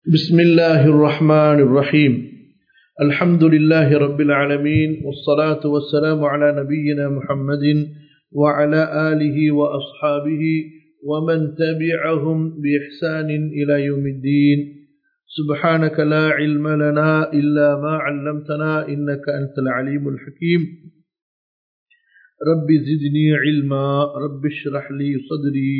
بسم الله الرحمن الرحيم الحمد لله رب العالمين والصلاة والسلام على نبينا محمد وعلى آله وأصحابه ومن تبعهم بإحسان إلى يوم الدين سبحانك لا علم لنا إلا ما علمتنا إنك أنت العليم الحكيم رب زدني علما رب اشرح لي صدري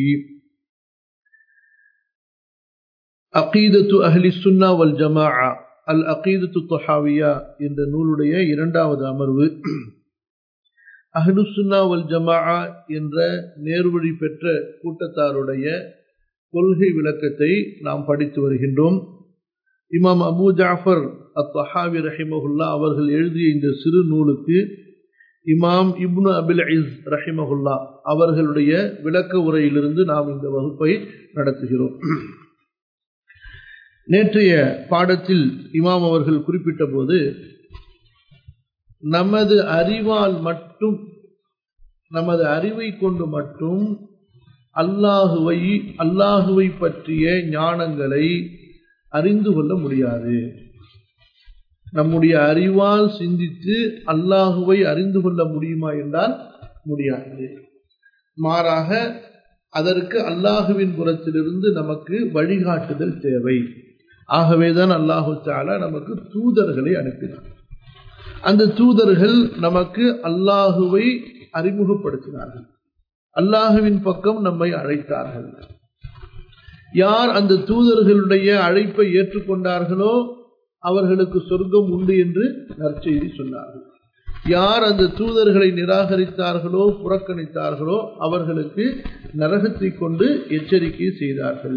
அகீதத்து அஹ்லி சுன்னா வல் ஜமா அல் அகீதத்து தொஹாவியா என்ற நூலுடைய இரண்டாவது அமர்வு அஹ்லு சுன்னா வல் ஜமா என்ற நேர்வழி பெற்ற கூட்டத்தாருடைய கொள்கை விளக்கத்தை நாம் படித்து வருகின்றோம் இமாம் அபு ஜாஃபர் அத் தொஹாவி ரஹிமஹுல்லா அவர்கள் எழுதிய இந்த சிறு நூலுக்கு இமாம் இப்னு அபில் இஸ் ரஹிமஹுல்லா அவர்களுடைய விளக்க உரையிலிருந்து நாம் இந்த வகுப்பை நடத்துகிறோம் நேற்றைய பாடத்தில் இமாம் அவர்கள் குறிப்பிட்ட போது நமது அறிவால் மட்டும் நமது அறிவை கொண்டு மட்டும் அல்லாஹுவை அல்லாஹுவை பற்றிய ஞானங்களை அறிந்து கொள்ள முடியாது நம்முடைய அறிவால் சிந்தித்து அல்லாஹுவை அறிந்து கொள்ள முடியுமா என்றால் முடியாது மாறாக அதற்கு அல்லாஹுவின் புறத்திலிருந்து நமக்கு வழிகாட்டுதல் தேவை ஆகவேதான் அல்லாஹு தாலா நமக்கு தூதர்களை அனுப்பினார் அந்த தூதர்கள் நமக்கு அல்லாஹுவை அறிமுகப்படுத்தினார்கள் அல்லாஹுவின் பக்கம் நம்மை அழைத்தார்கள் யார் அந்த தூதர்களுடைய அழைப்பை ஏற்றுக்கொண்டார்களோ அவர்களுக்கு சொர்க்கம் உண்டு என்று நற்செய்தி சொன்னார்கள் யார் அந்த தூதர்களை நிராகரித்தார்களோ புறக்கணித்தார்களோ அவர்களுக்கு நரகத்தை கொண்டு எச்சரிக்கை செய்தார்கள்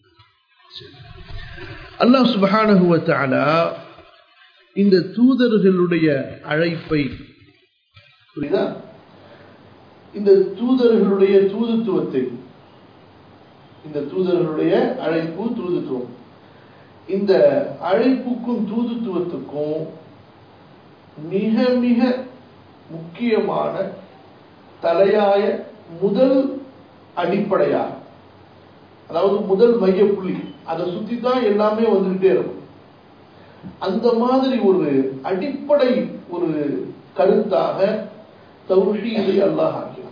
அல்லாஹ் சுபஹானகுவத்தாலா இந்த தூதர்களுடைய அழைப்பை புரியுதா இந்த தூதர்களுடைய தூதுத்துவத்தை இந்த தூதர்களுடைய அழைப்பு தூதுத்துவம் இந்த அழைப்புக்கும் தூதுத்துவத்துக்கும் மிக மிக முக்கியமான தலையாய முதல் அடிப்படையாக அதாவது முதல் மையப்புள்ளி அதை சுத்தி தான் எல்லாமே வந்துகிட்டே இருக்கும் அந்த மாதிரி ஒரு அடிப்படை ஒரு கருத்தாக தௌஹீதை அல்லாஹ் ஆக்கினார்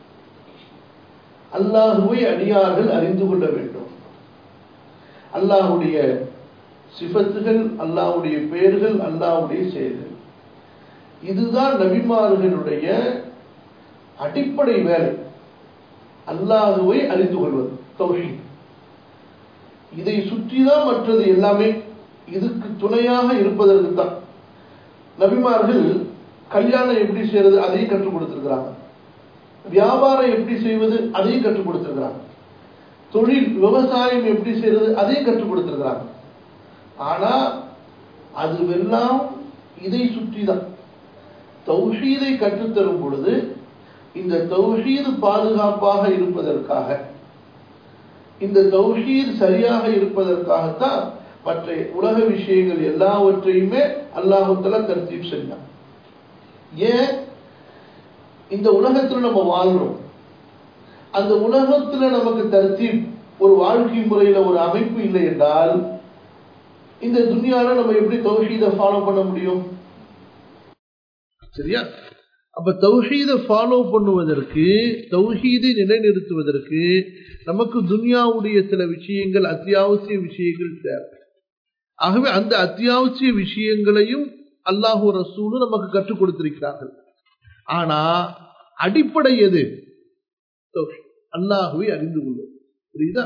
அல்லாஹுவை அடியார்கள் அறிந்து கொள்ள வேண்டும் அல்லாஹுடைய சிபத்துகள் அல்லாஹுடைய பெயர்கள் அல்லாஹுடைய செயல்கள் இதுதான் நபிமார்களுடைய அடிப்படை வேலை அல்லாஹுவை அறிந்து கொள்வது தௌஹீத் இதை சுற்றிதான் மற்றது எல்லாமே இதுக்கு துணையாக இருப்பதற்கு தான் நபிமார்கள் கல்யாணம் எப்படி செய்யறது அதையும் கற்றுக் கொடுத்திருக்கிறாங்க வியாபாரம் எப்படி செய்வது அதையும் கற்றுக் கொடுத்திருக்கிறாங்க தொழில் விவசாயம் எப்படி செய்யறது அதையும் கற்றுக் கொடுத்திருக்கிறாங்க ஆனா அதுவெல்லாம் இதை சுற்றி தான் தௌஹீதை கற்றுத்தரும் பொழுது இந்த தௌஹீது பாதுகாப்பாக இருப்பதற்காக இந்த தௌஹீத் சரியாக இருப்பதற்காகத்தான் மற்ற உலக விஷயங்கள் எல்லாவற்றையுமே அல்லாஹுத்தல தர்த்தீப் செஞ்சான் ஏன் இந்த உலகத்துல நம்ம வாழ்றோம் அந்த உலகத்துல நமக்கு தர்த்தீப் ஒரு வாழ்க்கை முறையில ஒரு அமைப்பு இல்லை என்றால் இந்த துனியால நம்ம எப்படி தௌஹீதை ஃபாலோ பண்ண முடியும் சரியா அப்ப தௌஹீதை ஃபாலோ பண்ணுவதற்கு தௌஹீதை நிலைநிறுத்துவதற்கு நமக்கு துனியாவுடைய சில விஷயங்கள் அத்தியாவசிய விஷயங்கள் தேவை ஆகவே அந்த அத்தியாவசிய விஷயங்களையும் அல்லாஹூ ரசூலும் நமக்கு கற்றுக் கொடுத்திருக்கிறார்கள் ஆனா அடிப்படை எது அல்லாஹுவை அறிந்து கொள்வது புரியுதா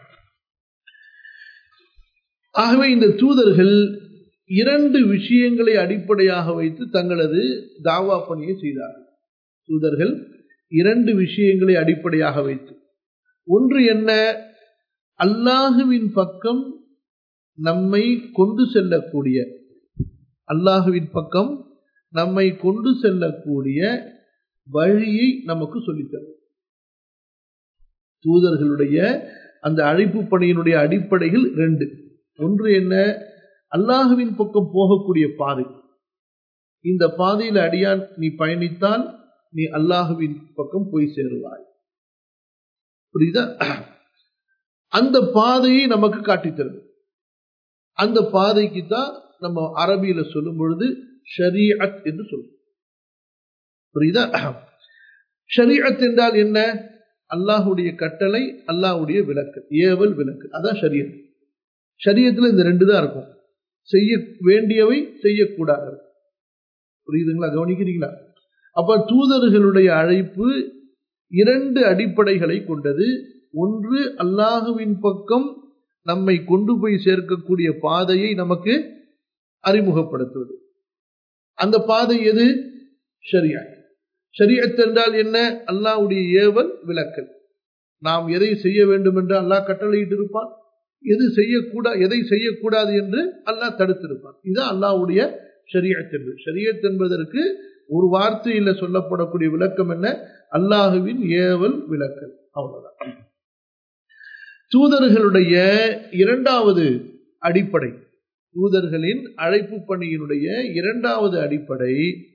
ஆகவே இந்த தூதர்கள் இரண்டு விஷயங்களை அடிப்படையாக வைத்து தங்களது தாவா பணியை செய்தார்கள் தூதர்கள் இரண்டு விஷயங்களை அடிப்படையாக வைத்து ஒன்று என்ன அல்லாஹுவின் பக்கம் நம்மை கொண்டு செல்லக்கூடிய அல்லாஹுவின் பக்கம் நம்மை கொண்டு செல்லக்கூடிய வழியை நமக்கு சொல்லித்தரும் தூதர்களுடைய அந்த அழைப்பு பணியினுடைய அடிப்படைகள் ரெண்டு ஒன்று என்ன அல்லாஹுவின் பக்கம் போகக்கூடிய பாதை இந்த பாதையில் அடியான் நீ பயணித்தால் நீ அல்லாஹுவின் பக்கம் போய் சேருவாய் புரியுதா அந்த பாதையை நமக்கு காட்டித்தருது அந்த பாதைக்கு தான் நம்ம அரபியில சொல்லும் பொழுது ஷரீஅத் என்று சொல்றோம் புரியுதா ஷரீஅத் என்றால் என்ன அல்லாஹுடைய கட்டளை அல்லாஹுடைய விளக்கு ஏவல் விளக்கு அதான் ஷரியத் ஷரியத்துல இந்த ரெண்டு தான் இருக்கும் செய்ய வேண்டியவை செய்யக்கூடாது புரியுதுங்களா கவனிக்கிறீங்களா அப்ப தூதர்களுடைய அழைப்பு இரண்டு அடிப்படைகளை கொண்டது ஒன்று அல்லாஹுவின் பக்கம் நம்மை கொண்டு போய் சேர்க்கக்கூடிய பாதையை நமக்கு அறிமுகப்படுத்துவது அந்த பாதை எது ஷரியா ஷரியத் என்றால் என்ன அல்லாஹ்வுடைய ஏவல் விளக்கல் நாம் எதை செய்ய வேண்டும் என்று அல்லாஹ் கட்டளையிட்டு இருப்பான் எது செய்யக்கூடா எதை செய்யக்கூடாது என்று அல்லாஹ் தடுத்திருப்பான் இதுதான் அல்லாஹ்வுடைய ஷரியத் என்பது ஷரியத் என்பதற்கு ஒரு வார்த்தையில் சொல்லப்படக்கூடிய விளக்கம் என்ன அல்லாஹுவின் ஏவல் விளக்கல் அவ்வளவுதான் தூதர்களுடைய இரண்டாவது அடிப்படை தூதர்களின் அழைப்பு பணியினுடைய இரண்டாவது அடிப்படை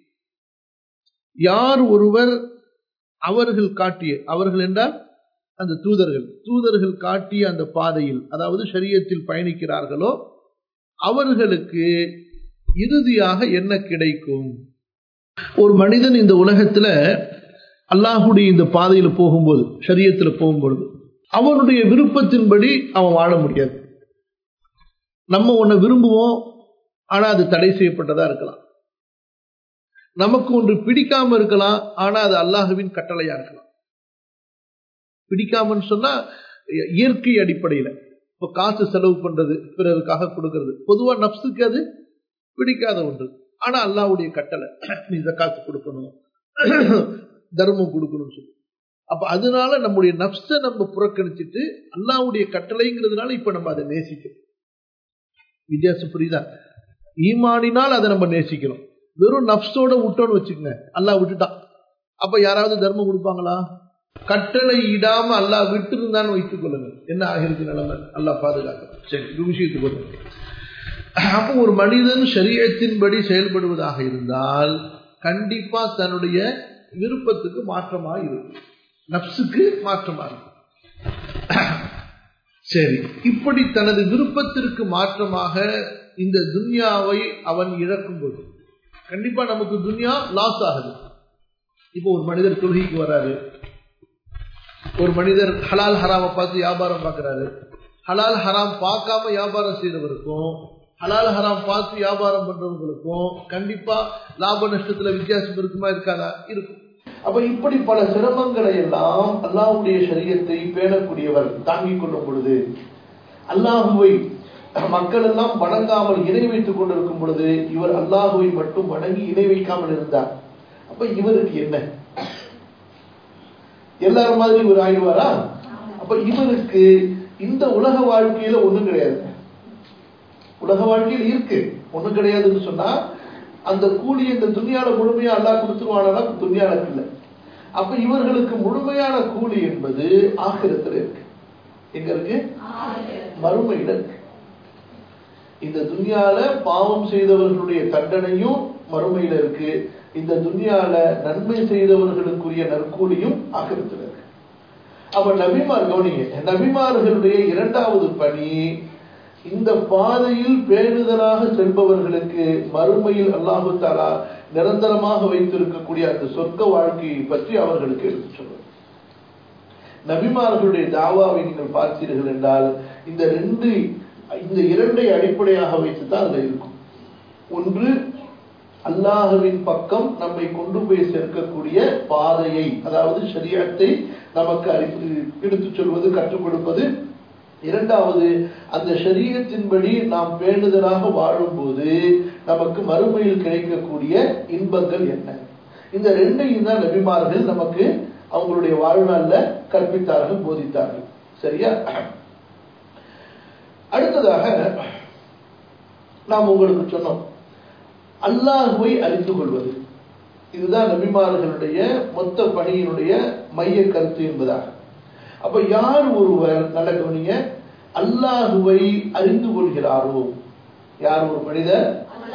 யார் ஒருவர் அவர்கள் காட்டிய அவர்கள் என்றால் அந்த தூதர்கள் தூதர்கள் காட்டிய அந்த பாதையில் அதாவது ஷரியத்தில் பயணிக்கிறார்களோ அவர்களுக்கு இறுதியாக என்ன கிடைக்கும் ஒரு மனிதன் இந்த உலகத்துல அல்லாஹுடைய இந்த பாதையில போகும்போது ஷரியத்துல போகும்பொழுது அவனுடைய விருப்பத்தின்படி அவன் வாழ முடியாது நம்ம ஒன்ன விரும்புவோம் ஆனா அது தடை செய்யப்பட்டதா இருக்கலாம் நமக்கு ஒன்று பிடிக்காம இருக்கலாம் ஆனா அது அல்லாஹுவின் கட்டளையா இருக்கலாம் பிடிக்காமன்னு சொன்னா இயற்கை அடிப்படையில இப்ப காசு செலவு பண்றது பிறருக்காக கொடுக்கறது பொதுவா நப்சுக்கு அது பிடிக்காத ஒன்று ஆனா அல்லாவுடைய கட்டளை நீ காசு கொடுக்கணும் தர்மம் கொடுக்கணும்னு சொல்லி அப்ப அதனால நம்முடைய நப்ச நம்ம புறக்கணிச்சிட்டு அல்லாவுடைய கட்டளைங்கிறதுனால இப்ப நம்ம அதை நேசிக்கிறோம் வித்தியாசம் புரியுதா ஈமானினால் அதை நம்ம நேசிக்கிறோம் வெறும் நப்சோட விட்டோன்னு வச்சுக்கோங்க அல்லாஹ் விட்டுட்டான் அப்ப யாராவது தர்மம் கொடுப்பாங்களா கட்டளை இடாம அல்லாஹ் விட்டு இருந்தான்னு வைத்துக் கொள்ளுங்க என்ன ஆகிருக்கு நிலைமை அல்லாஹ் பாதுகாக்க சரி இது விஷயத்துக்கு வருது அப்போ ஒரு மனிதன் சரீரத்தின்படி செயல்படுவதாக இருந்தால் கண்டிப்பா தன்னுடைய விருப்பத்துக்கு மாற்றமாக இருக்கும் நப்சுக்கு மாற்றமாக இருக்கும் சரி இப்படி தனது விருப்பத்திற்கு மாற்றமாக இந்த துன்யாவை அவன் இழக்கும் போது கண்டிப்பா நமக்கு துன்யா லாஸ் ஆகுது இப்போ ஒரு மனிதர் தொழுகைக்கு வராரு ஒரு மனிதர் ஹலால் ஹராம பார்த்து வியாபாரம் பார்க்கிறாரு ஹலால் ஹராம் பார்க்காம வியாபாரம் செய்யறவருக்கும் ஹலால் ஹராம் பார்த்து வியாபாரம் பண்றவங்களுக்கும் கண்டிப்பா லாப நஷ்டத்துல வித்தியாசம் இருக்குமா இருக்காதா இருக்கும் அப்ப இப்படி பல சிரமங்களை எல்லாம் அல்லாஹுடைய சரியத்தை பேணக்கூடியவர் தாங்கிக் கொள்ளும் பொழுது அல்லாஹுவை மக்கள் எல்லாம் வணங்காமல் இணை வைத்துக் கொண்டிருக்கும் பொழுது இவர் அல்லாஹுவை மட்டும் வணங்கி இணை வைக்காமல் இருந்தார் அப்ப இவருக்கு என்ன எல்லாரும் மாதிரி இவர் ஆயிடுவாரா அப்ப இவருக்கு இந்த உலக வாழ்க்கையில ஒண்ணும் கிடையாது உலக வாழ்க்கையில் இருக்கு ஒண்ணும் கிடையாதுன்னு சொன்னா அந்த கூலி இந்த துணியால முழுமையா அல்லா கொடுத்துருவானா துணியால இல்லை அப்ப இவர்களுக்கு முழுமையான கூலி என்பது ஆகிரத்துல இருக்கு எங்க இருக்கு மறுமையில இருக்கு இந்த துன்யால பாவம் செய்தவர்களுடைய தண்டனையும் மறுமையில இருக்கு இந்த துன்யால நன்மை செய்தவர்களுக்குரிய நற்கூலியும் ஆகிரத்துல இருக்கு அப்ப நபிமார் கவனிங்க நபிமார்களுடைய இரண்டாவது பணி இந்த பாதையில் பேணுதலாக செல்பவர்களுக்கு மறுமையில் அல்லாஹு தாலா நிரந்தரமாக வைத்திருக்கக்கூடிய அந்த சொர்க்க வாழ்க்கையை பற்றி அவர்களுக்கு எடுத்து சொல்வது நபிமார்களுடைய தாவாவை நீங்கள் பார்த்தீர்கள் என்றால் இந்த ரெண்டு இந்த இரண்டை அடிப்படையாக வைத்துதான் அதுல இருக்கும் ஒன்று அல்லாஹுவின் பக்கம் நம்மை கொண்டு போய் சேர்க்கக்கூடிய பாதையை அதாவது சரியத்தை நமக்கு அறிப்பு எடுத்துச் சொல்வது கற்றுக் கொடுப்பது இரண்டாவது அந்த சரீரத்தின்படி நாம் பேணுதலாக வாழும்போது நமக்கு மறுமையில் கிடைக்கக்கூடிய இன்பங்கள் என்ன இந்த ரெண்டையும் தான் நபிமார்கள் நமக்கு அவங்களுடைய வாழ்நாள்ல கற்பித்தார்கள் போதித்தார்கள் சரியா அடுத்ததாக நாம் உங்களுக்கு சொன்னோம் அல்லாஹுவை அறிந்து கொள்வது இதுதான் நபிமார்களுடைய மொத்த பணியினுடைய மைய கருத்து என்பதாக அப்ப யார் ஒருவர் நல்ல கவனிங்க அல்லாஹுவை அறிந்து கொள்கிறாரோ யார் ஒரு மனிதர்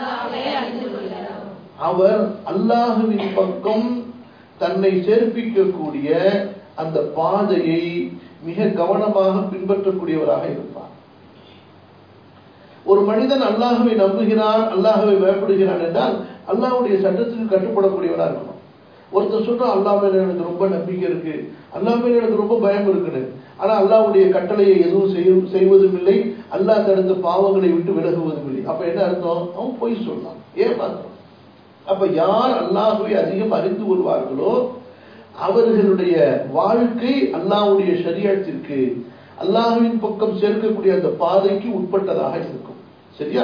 அவர் அல்லாஹுவின் பக்கம் தன்னை சேர்ப்பிக்கக்கூடிய அந்த பாதையை மிக கவனமாக பின்பற்றக்கூடியவராக இருப்பார் ஒரு மனிதன் அல்லாஹுவை நம்புகிறான் அல்லாஹுவை பயப்படுகிறான் என்றால் அல்லாஹ்வுடைய சட்டத்துக்கு கட்டுப்படக்கூடியவனா இருக்கணும் ஒருத்தர் சொல்றான் அல்லாஹ் மேல எனக்கு ரொம்ப நம்பிக்கை இருக்கு அல்லாஹ் மேல எனக்கு ரொம்ப பயம் இருக்குன்னு ஆனா அல்லாஹ்வுடைய கட்டளையை எதுவும் செய்ய- செய்வதும் இல்லை அல்லாஹ் தடுத்த பாவங்களை விட்டு விலகுவதும் இல்லை அப்ப என்ன அர்த்தம் அவன் பொய் சொல்லலாம் ஏமாத்தம் அப்ப யார் அல்லாஹுவை அதிகம் அறிந்து கொள்வார்களோ அவர்களுடைய வாழ்க்கை அல்லாஹ்வுடைய ஷரியத்திற்கு அல்லாஹ்வின் பக்கம் சேர்க்கக்கூடிய அந்த பாதைக்கு உட்பட்டதாக இருக்கும் சரியா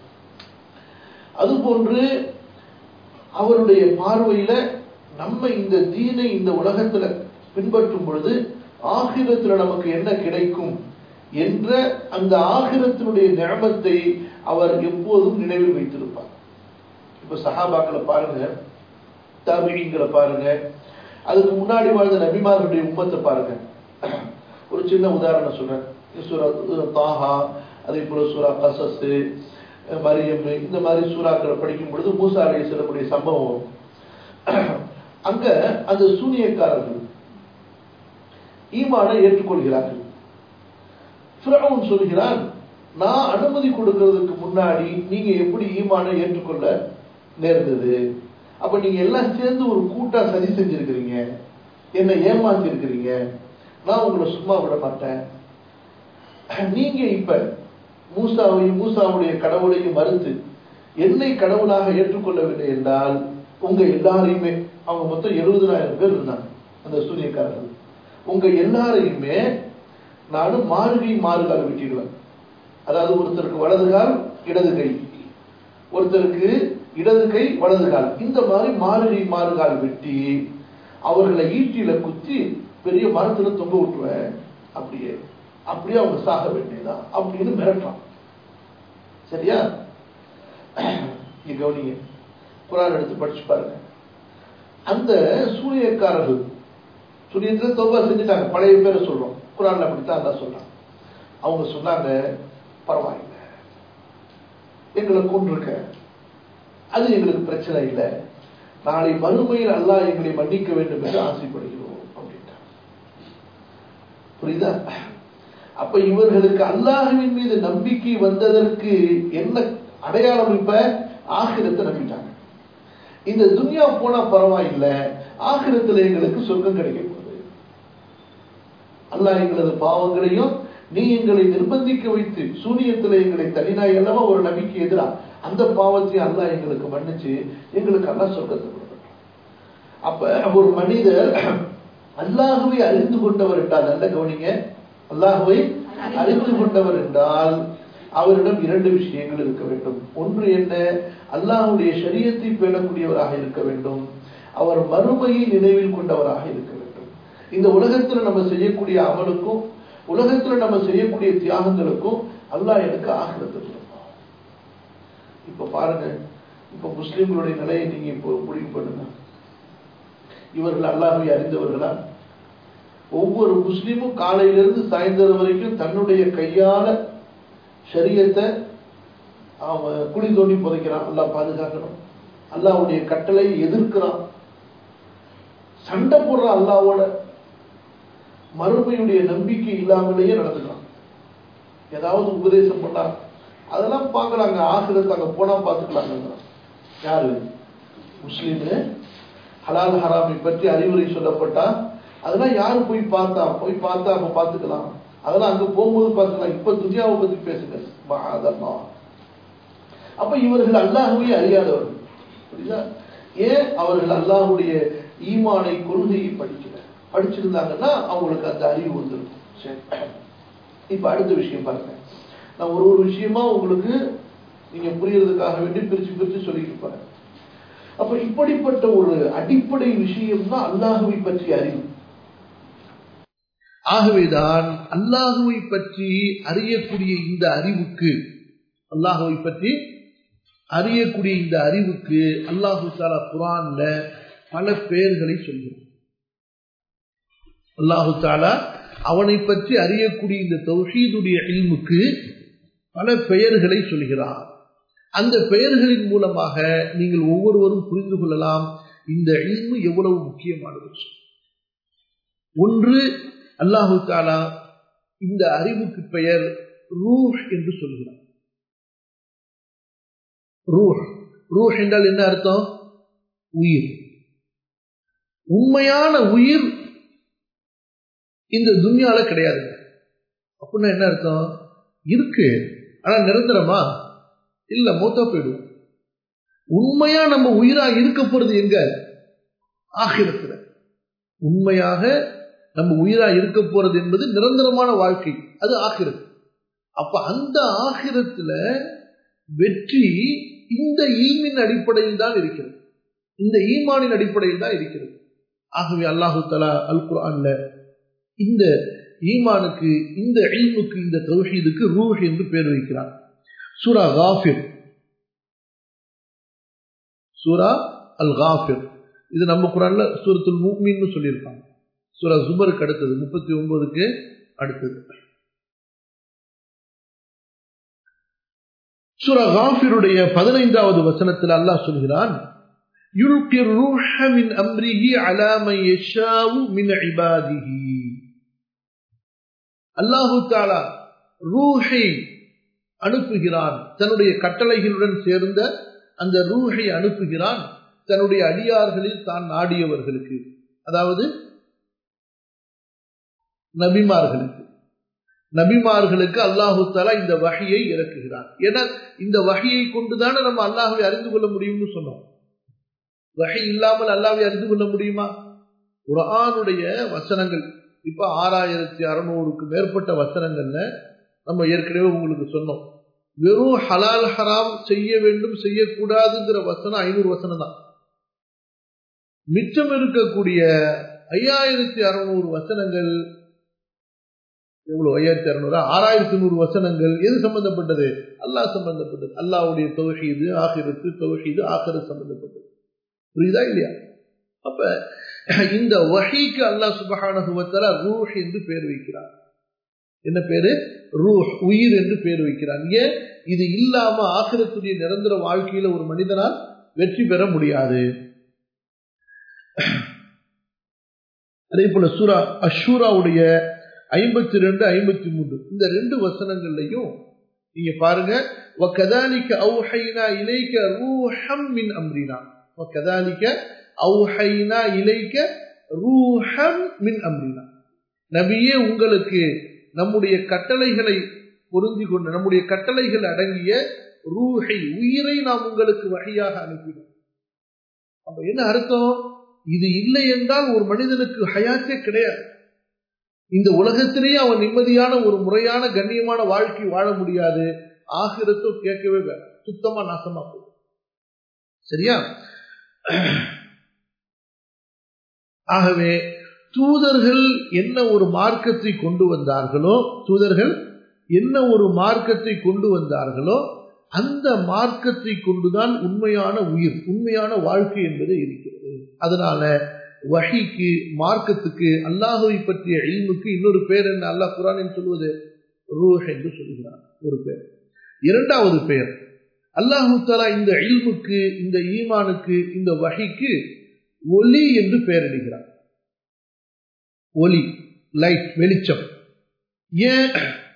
அதுபோன்று அவருடைய பார்வையில நம்ம இந்த தீனை இந்த உலகத்துல பின்பற்றும் பொழுது ஆகிரத்துல நமக்கு என்ன கிடைக்கும் என்ற அந்த ஆகிரத்தினுடைய நியமத்தை அவர் எப்போதும் நினைவில் வைத்திருப்பார் இப்ப சஹாபாக்களை பாருங்க தாபிகளை பாருங்க அதுக்கு முன்னாடி வாழ்ந்த நபிமார்களுடைய உம்மத்தை பாருங்க ஒரு சின்ன உதாரணம் சொல்றேன் சூரா தாஹா அதே போல சூரா கசஸ் மரியம் இந்த மாதிரி சூறாக்களை படிக்கும் பொழுது மூசா அலை சொல்லக்கூடிய சம்பவம் வரும். அங்க அந்த சூனியக்காரர்கள் ஈமானை ஏற்றுக்கொள்கிறார்கள் ஃபிரௌன் சொல்கிறான் நான் அனுமதி கொடுக்கிறதுக்கு முன்னாடி நீங்க எப்படி ஈமானை ஏற்றுக்கொள்ள நேர்ந்தது அப்ப நீங்க எல்லாம் சேர்ந்து ஒரு கூட்டா சதி செஞ்சிருக்கிறீங்க என்னை ஏமாத்தி இருக்கிறீங்க நான் உங்களை சும்மா விட மாட்டேன் நீங்க இப்ப மூசாவையும் மூசாவுடைய கடவுளையும் மறுத்து என்னை கடவுளாக ஏற்றுக்கொள்ளவில்லை என்றால் உங்க எல்லாரையுமே அவங்க மொத்தம் எழுபதனாயிரம் பேர் இருந்தாங்க அந்த சூரியக்காரர்கள் உங்க எல்லாரையுமே நானும் மாறுகை மாறுகால் வெட்டிடுவேன் அதாவது ஒருத்தருக்கு வலது கால் இடது கை ஒருத்தருக்கு இடது கை வலது கால் இந்த மாதிரி மாறுகை மாறுகால் வெட்டி அவர்களை ஈட்டியில குத்தி பெரிய மரத்துல தொங்க விட்டுருவேன் அப்படியே அப்படியே அவங்க சாக வேண்டியதான் அப்படின்னு மிரட்டுறான் சரியா இங்க கவனிங்க குரான் எடுத்து படிச்சு பாருங்க அந்த சூரியக்காரர்கள் சூரியத்துல தோபா செஞ்சுட்டாங்க பழைய பேரை சொல்றோம் குரான்ல அப்படித்தான் அதான் சொல்றான் அவங்க சொன்னாங்க பரவாயில்லை எங்களை கொண்டிருக்க அது எங்களுக்கு பிரச்சனை இல்லை நாளை மறுமையில் அல்லாஹ் எங்களை மன்னிக்க வேண்டும் என்று ஆசைப்படுகிறோம் அப்படின்ட்டாங்க புரியுதா அப்ப இவர்களுக்கு அல்லாஹுவின் மீது நம்பிக்கை வந்ததற்கு என்ன அடையாளம் இப்ப ஆகிரத்தை நம்பிட்டாங்க இந்த துன்யா போனா பரவாயில்லை ஆகிரத்துல எங்களுக்கு சொர்க்கம் கிடைக்க போகுது அல்லாஹ் எங்களது பாவங்களையும் நீ எங்களை நிர்பந்திக்க வைத்து சூனியத்துல எங்களை தனிநாய் அல்லவா ஒரு நம்பிக்கை எதிரா அந்த பாவத்தையும் அல்லாஹ் எங்களுக்கு மன்னிச்சு எங்களுக்கு அல்லாஹ் சொர்க்கத்தை கொடுக்கட்டும் அப்ப ஒரு மனிதர் அல்லாஹுவை அறிந்து கொண்டவர் என்றால் நல்ல கவனிங்க அல்லாஹுவை அறிந்து கொண்டவர் என்றால் அவரிடம் இரண்டு விஷயங்கள் இருக்க வேண்டும் ஒன்று என்ன அல்லாஹுடைய சரியத்தை பேணக்கூடியவராக இருக்க வேண்டும் அவர் மறுமையை நினைவில் கொண்டவராக இருக்க வேண்டும் இந்த உலகத்துல நம்ம செய்யக்கூடிய அமலுக்கும் உலகத்துல நம்ம செய்யக்கூடிய தியாகங்களுக்கும் அல்லாஹ் எனக்கு ஆகிரத்தை கொடுப்பான் இப்ப பாருங்க இப்ப முஸ்லிம்களுடைய நிலையை நீங்க இப்போ முடிவு பண்ணுங்க இவர்கள் அல்லாஹை அறிந்தவர்களா ஒவ்வொரு முஸ்லீமும் காலையிலிருந்து சாயந்தரம் வரைக்கும் தன்னுடைய கையால சரியத்தை அவன் குழி தோண்டி புதைக்கிறான் அல்லாஹ் பாதுகாக்கணும் அல்லாஹ்வுடைய கட்டளை எதிர்க்கிறான் சண்டை போடுறான் அல்லாவோட மறுமையுடைய நம்பிக்கை இல்லாமலேயே நடந்துக்கிறான் ஏதாவது உபதேசம் பண்ணா அதெல்லாம் பார்க்கறாங்க ஆசிரியர் அங்க போனா பார்த்துக்கலாங்க யாரு முஸ்லீமு ஹலால் ஹராமை பற்றி அறிவுரை சொல்லப்பட்டா அதெல்லாம் யாரு போய் பார்த்தா போய் பார்த்தா அப்ப பார்த்துக்கலாம் அதெல்லாம் அங்க போகும்போது பார்த்துக்கலாம் இப்ப துனியாவை பத்தி பேசுங்க மகாதம்மா அப்ப இவர்கள் அல்லாஹுவை அறியாதவர்கள் புரியுதா ஏன் அவர்கள் அல்லாஹுடைய ஈமானை கொள்கையை படிக்கல படிச்சிருந்தாங்கன்னா அவங்களுக்கு அந்த அறிவு வந்திருக்கும் சரி இப்ப அடுத்த விஷயம் பாருங்க நான் ஒரு ஒரு விஷயமா உங்களுக்கு நீங்க புரியறதுக்காக வேண்டி பிரிச்சு பிரிச்சு சொல்லிட்டு போறேன் அப்ப இப்படிப்பட்ட ஒரு அடிப்படை விஷயம் தான் அல்லாஹுவை பற்றி அறிவு ஆகவேதான் அல்லாஹுவை பற்றி அறியக்கூடிய இந்த அறிவுக்கு அல்லாஹுவை பற்றி அறியக்கூடிய இந்த அறிவுக்கு அல்லாஹு தாலா குரான்ல பல பெயர்களை சொல்கிறார் அல்லாஹு தாலா அவனை பற்றி அறியக்கூடிய இந்த தௌஹீதுடைய இல்முக்கு பல பெயர்களை சொல்கிறார் அந்த பெயர்களின் மூலமாக நீங்கள் ஒவ்வொருவரும் புரிந்து கொள்ளலாம் இந்த இல்மு எவ்வளவு முக்கியமானது ஒன்று அல்லாஹு தாலா இந்த அறிவுக்கு பெயர் ரூஹ் என்று சொல்கிறார் ரூஹ் ரூஹ் என்றால் என்ன அர்த்தம் உயிர் உண்மையான உயிர் இந்த துன்யால கிடையாது அப்படின்னா என்ன அர்த்தம் இருக்கு ஆனா நிரந்தரமா இல்ல மூத்தா போயிடும் உண்மையா நம்ம உயிரா இருக்க போறது எங்க ஆகிரத்துல உண்மையாக நம்ம உயிரா இருக்க போறது என்பது நிரந்தரமான வாழ்க்கை அது ஆகிரத்து அப்ப அந்த ஆகிரத்துல வெற்றி இந்த ஈமின் அடிப்படையில் தான் இருக்கிறது இந்த ஈமானின் அடிப்படையில் தான் இருக்கிறது ஆகவே அல்லாஹு தலா அல் குரான்ல இந்த ஈமானுக்கு இந்த இல்முக்கு இந்த தௌஹீதுக்கு ரூஹ் என்று பேர் வைக்கிறார் சூரா காஃபிர் சூரா அல் காஃபிர் இது நம்ம குரான்ல சூரத்துல் மூமின்னு சொல்லியிருப்பாங்க சூரா ஜுபருக்கு அடுத்தது முப்பத்தி ஒன்பதுக்கு அடுத்தது சூரா காஃபிருடைய பதினைந்தாவது வசனத்தில் அல்லாஹ் சொல்கிறான் يلقي الروح من أمره على من يشاء من عباده அல்லாஹு தாலா ரூஹை அனுப்புகிறான் தன்னுடைய கட்டளைகளுடன் சேர்ந்த அந்த ரூஹை அனுப்புகிறான் தன்னுடைய அடியார்களில் தான் நாடியவர்களுக்கு அதாவது நபிமார்களுக்கு நபிமார்களுக்கு அல்லாஹு தாலா இந்த வகையை இறக்குகிறான் ஏன்னா இந்த வகையை கொண்டுதானே நம்ம அல்லாஹை அறிந்து கொள்ள முடியும்னு சொன்னோம் வகை இல்லாமல் அல்லாவை அறிந்து கொள்ள முடியுமா குரானுடைய வசனங்கள் இப்ப ஆறாயிரத்தி அறுநூறுக்கு மேற்பட்ட வசனங்கள்ல நம்ம ஏற்கனவே உங்களுக்கு சொன்னோம் வெறும் ஹலால் ஹராம் செய்ய வேண்டும் செய்யக்கூடாதுங்கிற வசனம் ஐநூறு வசனம் தான் மிச்சம் இருக்கக்கூடிய ஐயாயிரத்தி அறுநூறு வசனங்கள் எவ்வளவு ஐயாயிரத்தி அறுநூறு ஆறாயிரத்தி நூறு வசனங்கள் எது சம்பந்தப்பட்டது அல்லாஹ் சம்பந்தப்பட்டது அல்லாவுடைய தொகுஷீது ஆகிரத்து தொகுஷீது ஆகிரத்து சம்பந்தப்பட்டது புரியுதா இல்லையா அப்ப இந்த வகைக்கு அல்லாஹ் சுபஹானகுவத்தால ரூஹ் என்று பேர் வைக்கிறார் என்ன பேரு ரூஹ் உயிர் என்று பேர் வைக்கிறான் ஏன் இது இல்லாம ஆசிரத்துடைய நிரந்தர வாழ்க்கையில ஒரு மனிதனால் வெற்றி பெற முடியாது அதே போல சூரா அஷூராவுடைய ஐம்பத்தி ரெண்டு ஐம்பத்தி மூன்று இந்த ரெண்டு வசனங்கள்லையும் நீங்க பாருங்க وَكَذَلِكَ أَوْحَيْنَا إِلَيْكَ رُوحًا مِنْ أَمْرِنَا وَكَذَلِكَ أَوْحَيْنَا إِلَيْكَ رُوحًا مِنْ أَمْرِنَا நபியே உங்களுக்கு நம்முடைய கட்டளைகளை பொருந்தி கொண்டு நம்முடைய கட்டளைகள் அடங்கிய ரூஹை உயிரை நாம் உங்களுக்கு வகையாக அனுப்பினோம் அப்ப என்ன அர்த்தம் இது இல்லை என்றால் ஒரு மனிதனுக்கு ஹயாத்தே கிடையாது இந்த உலகத்திலேயே அவன் நிம்மதியான ஒரு முறையான கண்ணியமான வாழ்க்கை வாழ முடியாது ஆகிரத்தோ கேட்கவே வேண்டாம் சுத்தமா நாசமா போகும் சரியா ஆகவே தூதர்கள் என்ன ஒரு மார்க்கத்தை கொண்டு வந்தார்களோ தூதர்கள் என்ன ஒரு மார்க்கத்தை கொண்டு வந்தார்களோ அந்த மார்க்கத்தை கொண்டுதான் உண்மையான உயிர் உண்மையான வாழ்க்கை என்பது இருக்கிறது அதனால வஹிக்கு மார்க்கத்துக்கு அல்லாஹுவை பற்றிய இல்முக்கு இன்னொரு பேர் என்ன அல்லாஹ் குரானில் சொல்வது ரூஹ் என்று சொல்கிறார் ஒரு பேர் இரண்டாவது பெயர் அல்லாஹு தாலா இந்த இல்முக்கு இந்த ஈமானுக்கு இந்த வகைக்கு ஒலி என்று பெயரிடுகிறார் ஒலி லைட் வெளிச்சம் ஏன்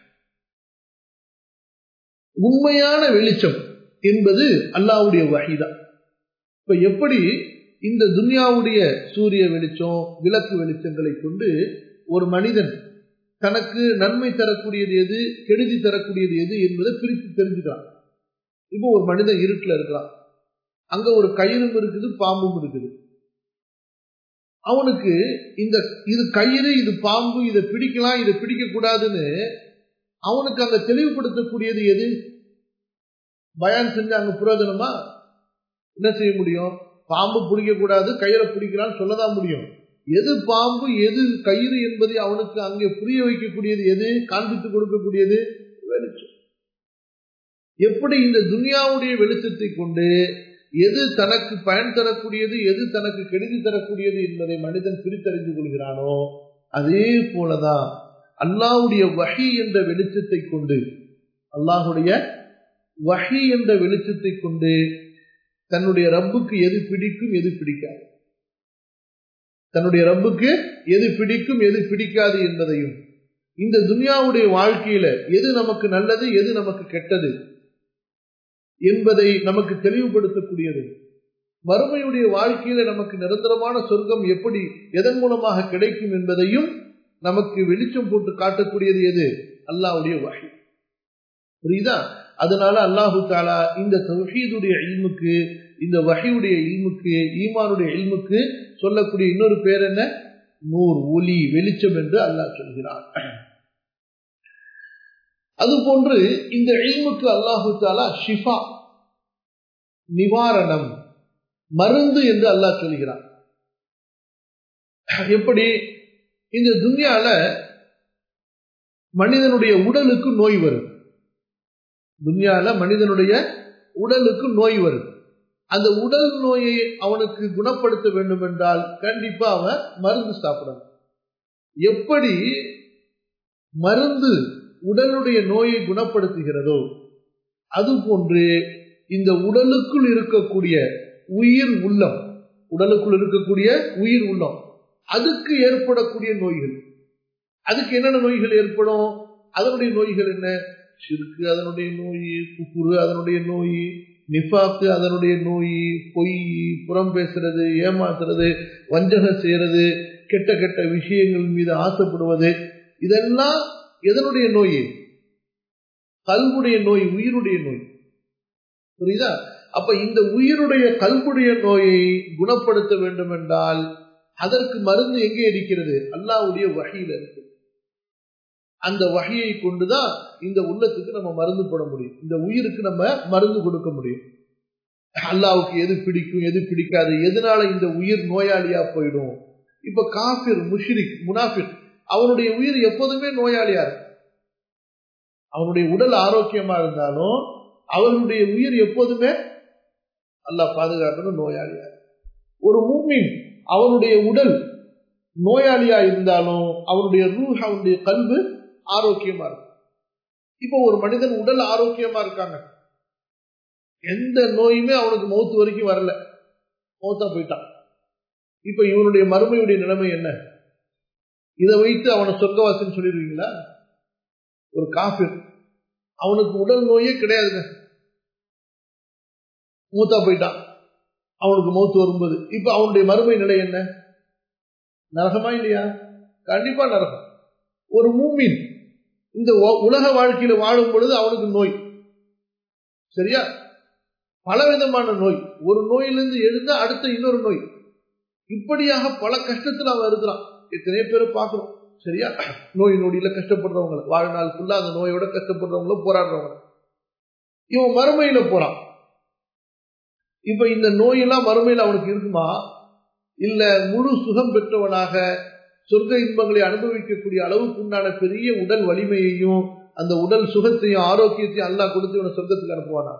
உண்மையான வெளிச்சம் என்பது அல்லாவுடைய வகைதான் இப்ப எப்படி இந்த துன்யாவுடைய சூரிய வெளிச்சம் விளக்கு வெளிச்சங்களை கொண்டு ஒரு மனிதன் தனக்கு நன்மை தரக்கூடியது எது கெடுதி தரக்கூடியது எது என்பதை பிரித்து தெரிஞ்சுக்கலாம் இப்போ ஒரு மனிதன் இருட்டில் இருக்கலாம் அங்க ஒரு கயிறும் இருக்குது பாம்பும் இருக்குது அவனுக்கு இந்த இது கயிறு இது பாம்பு இதை பிடிக்கலாம் இதை பிடிக்க கூடாதுன்னு அவனுக்கு அங்க தெளிவுபடுத்தக்கூடியது எது பயான் செஞ்சு அங்க புரோஜனமா என்ன செய்ய முடியும் பாம்பு பிடிக்க கூடாது கயிறை பிடிக்கலாம்னு சொல்லதான் முடியும் எது பாம்பு எது கயிறு என்பதை அவனுக்கு அங்கே புரிய வைக்கக்கூடியது எது காண்பித்து கொடுக்கக்கூடியது வெளிச்சம் எப்படி இந்த துனியாவுடைய வெளிச்சத்தை கொண்டு எது தனக்கு பயன் தரக்கூடியது எது தனக்கு கெடுதி தரக்கூடியது என்பதை மனிதன் பிரித்தறிந்து கொள்கிறானோ அதே போலதான் அல்லாஹுடைய வகை என்ற வெளிச்சத்தை கொண்டு அல்லாஹுடைய வகை என்ற வெளிச்சத்தை கொண்டு தன்னுடைய ரப்புக்கு எது பிடிக்கும் எது பிடிக்காது தன்னுடைய ரப்புக்கு எது பிடிக்கும் எது பிடிக்காது என்பதையும் இந்த துனியாவுடைய வாழ்க்கையில எது நமக்கு நல்லது எது நமக்கு கெட்டது என்பதை நமக்கு தெளிவுபடுத்தக்கூடியது மறுமையுடைய வாழ்க்கையில நமக்கு நிரந்தரமான சொர்க்கம் எப்படி எதன் மூலமாக கிடைக்கும் என்பதையும் நமக்கு வெளிச்சம் போட்டு காட்டக்கூடியது எது அல்லாவுடைய வகை புரியுதா அதனால அல்லாஹு தாலா இந்த தௌஹீதுடைய இல்முக்கு இந்த வகையுடைய இல்முக்கு ஈமானுடைய இல்முக்கு சொல்லக்கூடிய இன்னொரு பேர் என்ன நூர் ஒலி வெளிச்சம் என்று அல்லாஹ் சொல்கிறான் அதுபோன்று இந்த இல்முக்கு அல்லாஹு தாலா ஷிஃபா நிவாரணம் மருந்து என்று அல்லாஹ் சொல்கிறான் எப்படி இந்த துன்யால மனிதனுடைய உடலுக்கு நோய் வரும் துன்யால மனிதனுடைய உடலுக்கு நோய் வரும் அந்த உடல் நோயை அவனுக்கு குணப்படுத்த வேண்டும் என்றால் கண்டிப்பா அவன் மருந்து சாப்பிடணும் எப்படி மருந்து உடலுடைய நோயை குணப்படுத்துகிறதோ அதுபோன்று இந்த உடலுக்குள் இருக்கக்கூடிய உயிர் உள்ளம் உடலுக்குள் இருக்கக்கூடிய உயிர் உள்ளம் அதுக்கு ஏற்படக்கூடிய நோய்கள் அதுக்கு என்னென்ன நோய்கள் ஏற்படும் அதனுடைய நோய்கள் என்ன சிறுக்கு அதனுடைய நோய் குக்குரு அதனுடைய நோய் நிஃபாக்கு அதனுடைய நோய் பொய் புறம் பேசுறது ஏமாத்துறது வஞ்சகம் செய்யறது கெட்ட கெட்ட விஷயங்கள் மீது ஆசைப்படுவது இதெல்லாம் எதனுடைய நோய் கல்வுடைய நோய் உயிருடைய நோய் புரியுதா அப்ப இந்த உயிருடைய கல்புடைய நோயை குணப்படுத்த வேண்டும் என்றால் அதற்கு மருந்து எங்கே இருக்கிறது அல்லாவுடைய வகையில இருக்கு அந்த வகையை கொண்டுதான் இந்த உள்ளத்துக்கு நம்ம மருந்து போட முடியும் இந்த உயிருக்கு நம்ம மருந்து கொடுக்க முடியும் அல்லாவுக்கு எது பிடிக்கும் எது பிடிக்காது எதனால இந்த உயிர் நோயாளியா போயிடும் இப்ப காபிர் முஷ்ரிக் முனாஃபிக் அவனுடைய உயிர் எப்போதுமே நோயாளியா இருக்கு அவனுடைய உடல் ஆரோக்கியமா இருந்தாலும் அவனுடைய உயிர் எப்போதுமே அல்லா பாதுகாக்கணும் நோயாளியா ஒரு மூமின் அவனுடைய உடல் நோயாளியா இருந்தாலும் அவனுடைய ரூஹ் அவனுடைய கல்வு ஆரோக்கியமா இருக்கும் இப்போ ஒரு மனிதன் உடல் ஆரோக்கியமா இருக்காங்க எந்த நோயுமே அவனுக்கு மௌத்து வரைக்கும் வரல மௌத்தா போயிட்டான் இப்ப இவனுடைய மறுமையுடைய நிலைமை என்ன இதை வைத்து அவனை சொர்க்கவாசின்னு சொல்லிடுவீங்களா ஒரு காஃபிர் அவனுக்கு உடல் நோயே கிடையாதுங்க மூத்தா போயிட்டான் அவனுக்கு மௌத்து வரும்போது இப்ப அவனுடைய மறுமை நிலை என்ன நரகமா இல்லையா கண்டிப்பா நரகம் ஒரு மூமின் இந்த உலக வாழ்க்கையில வாழும் பொழுது அவனுக்கு நோய் சரியா பலவிதமான நோய் ஒரு நோயிலிருந்து எழுந்தா அடுத்த இன்னொரு நோய் இப்படியாக பல கஷ்டத்துல அவன் இருக்கிறான் எத்தனையோ பேரை பார்க்கிறோம் சரியா நோய் நொடியில கஷ்டப்படுறவங்க வாழ்நாள் ஃபுல்லா அந்த நோயோட கஷ்டப்படுறவங்கள போராடுறவங்க இவன் மறுமையில போறான் இப்ப இந்த நோயெல்லாம் மறுமையில் அவனுக்கு இருக்குமா இல்ல முழு சுகம் பெற்றவனாக சொர்க்க இன்பங்களை அனுபவிக்கக்கூடிய அளவுக்கு உண்டான பெரிய உடல் வலிமையையும் அந்த உடல் சுகத்தையும் ஆரோக்கியத்தையும் அல்லா கொடுத்து இவனை சொர்க்கத்துக்கு அனுப்புவானா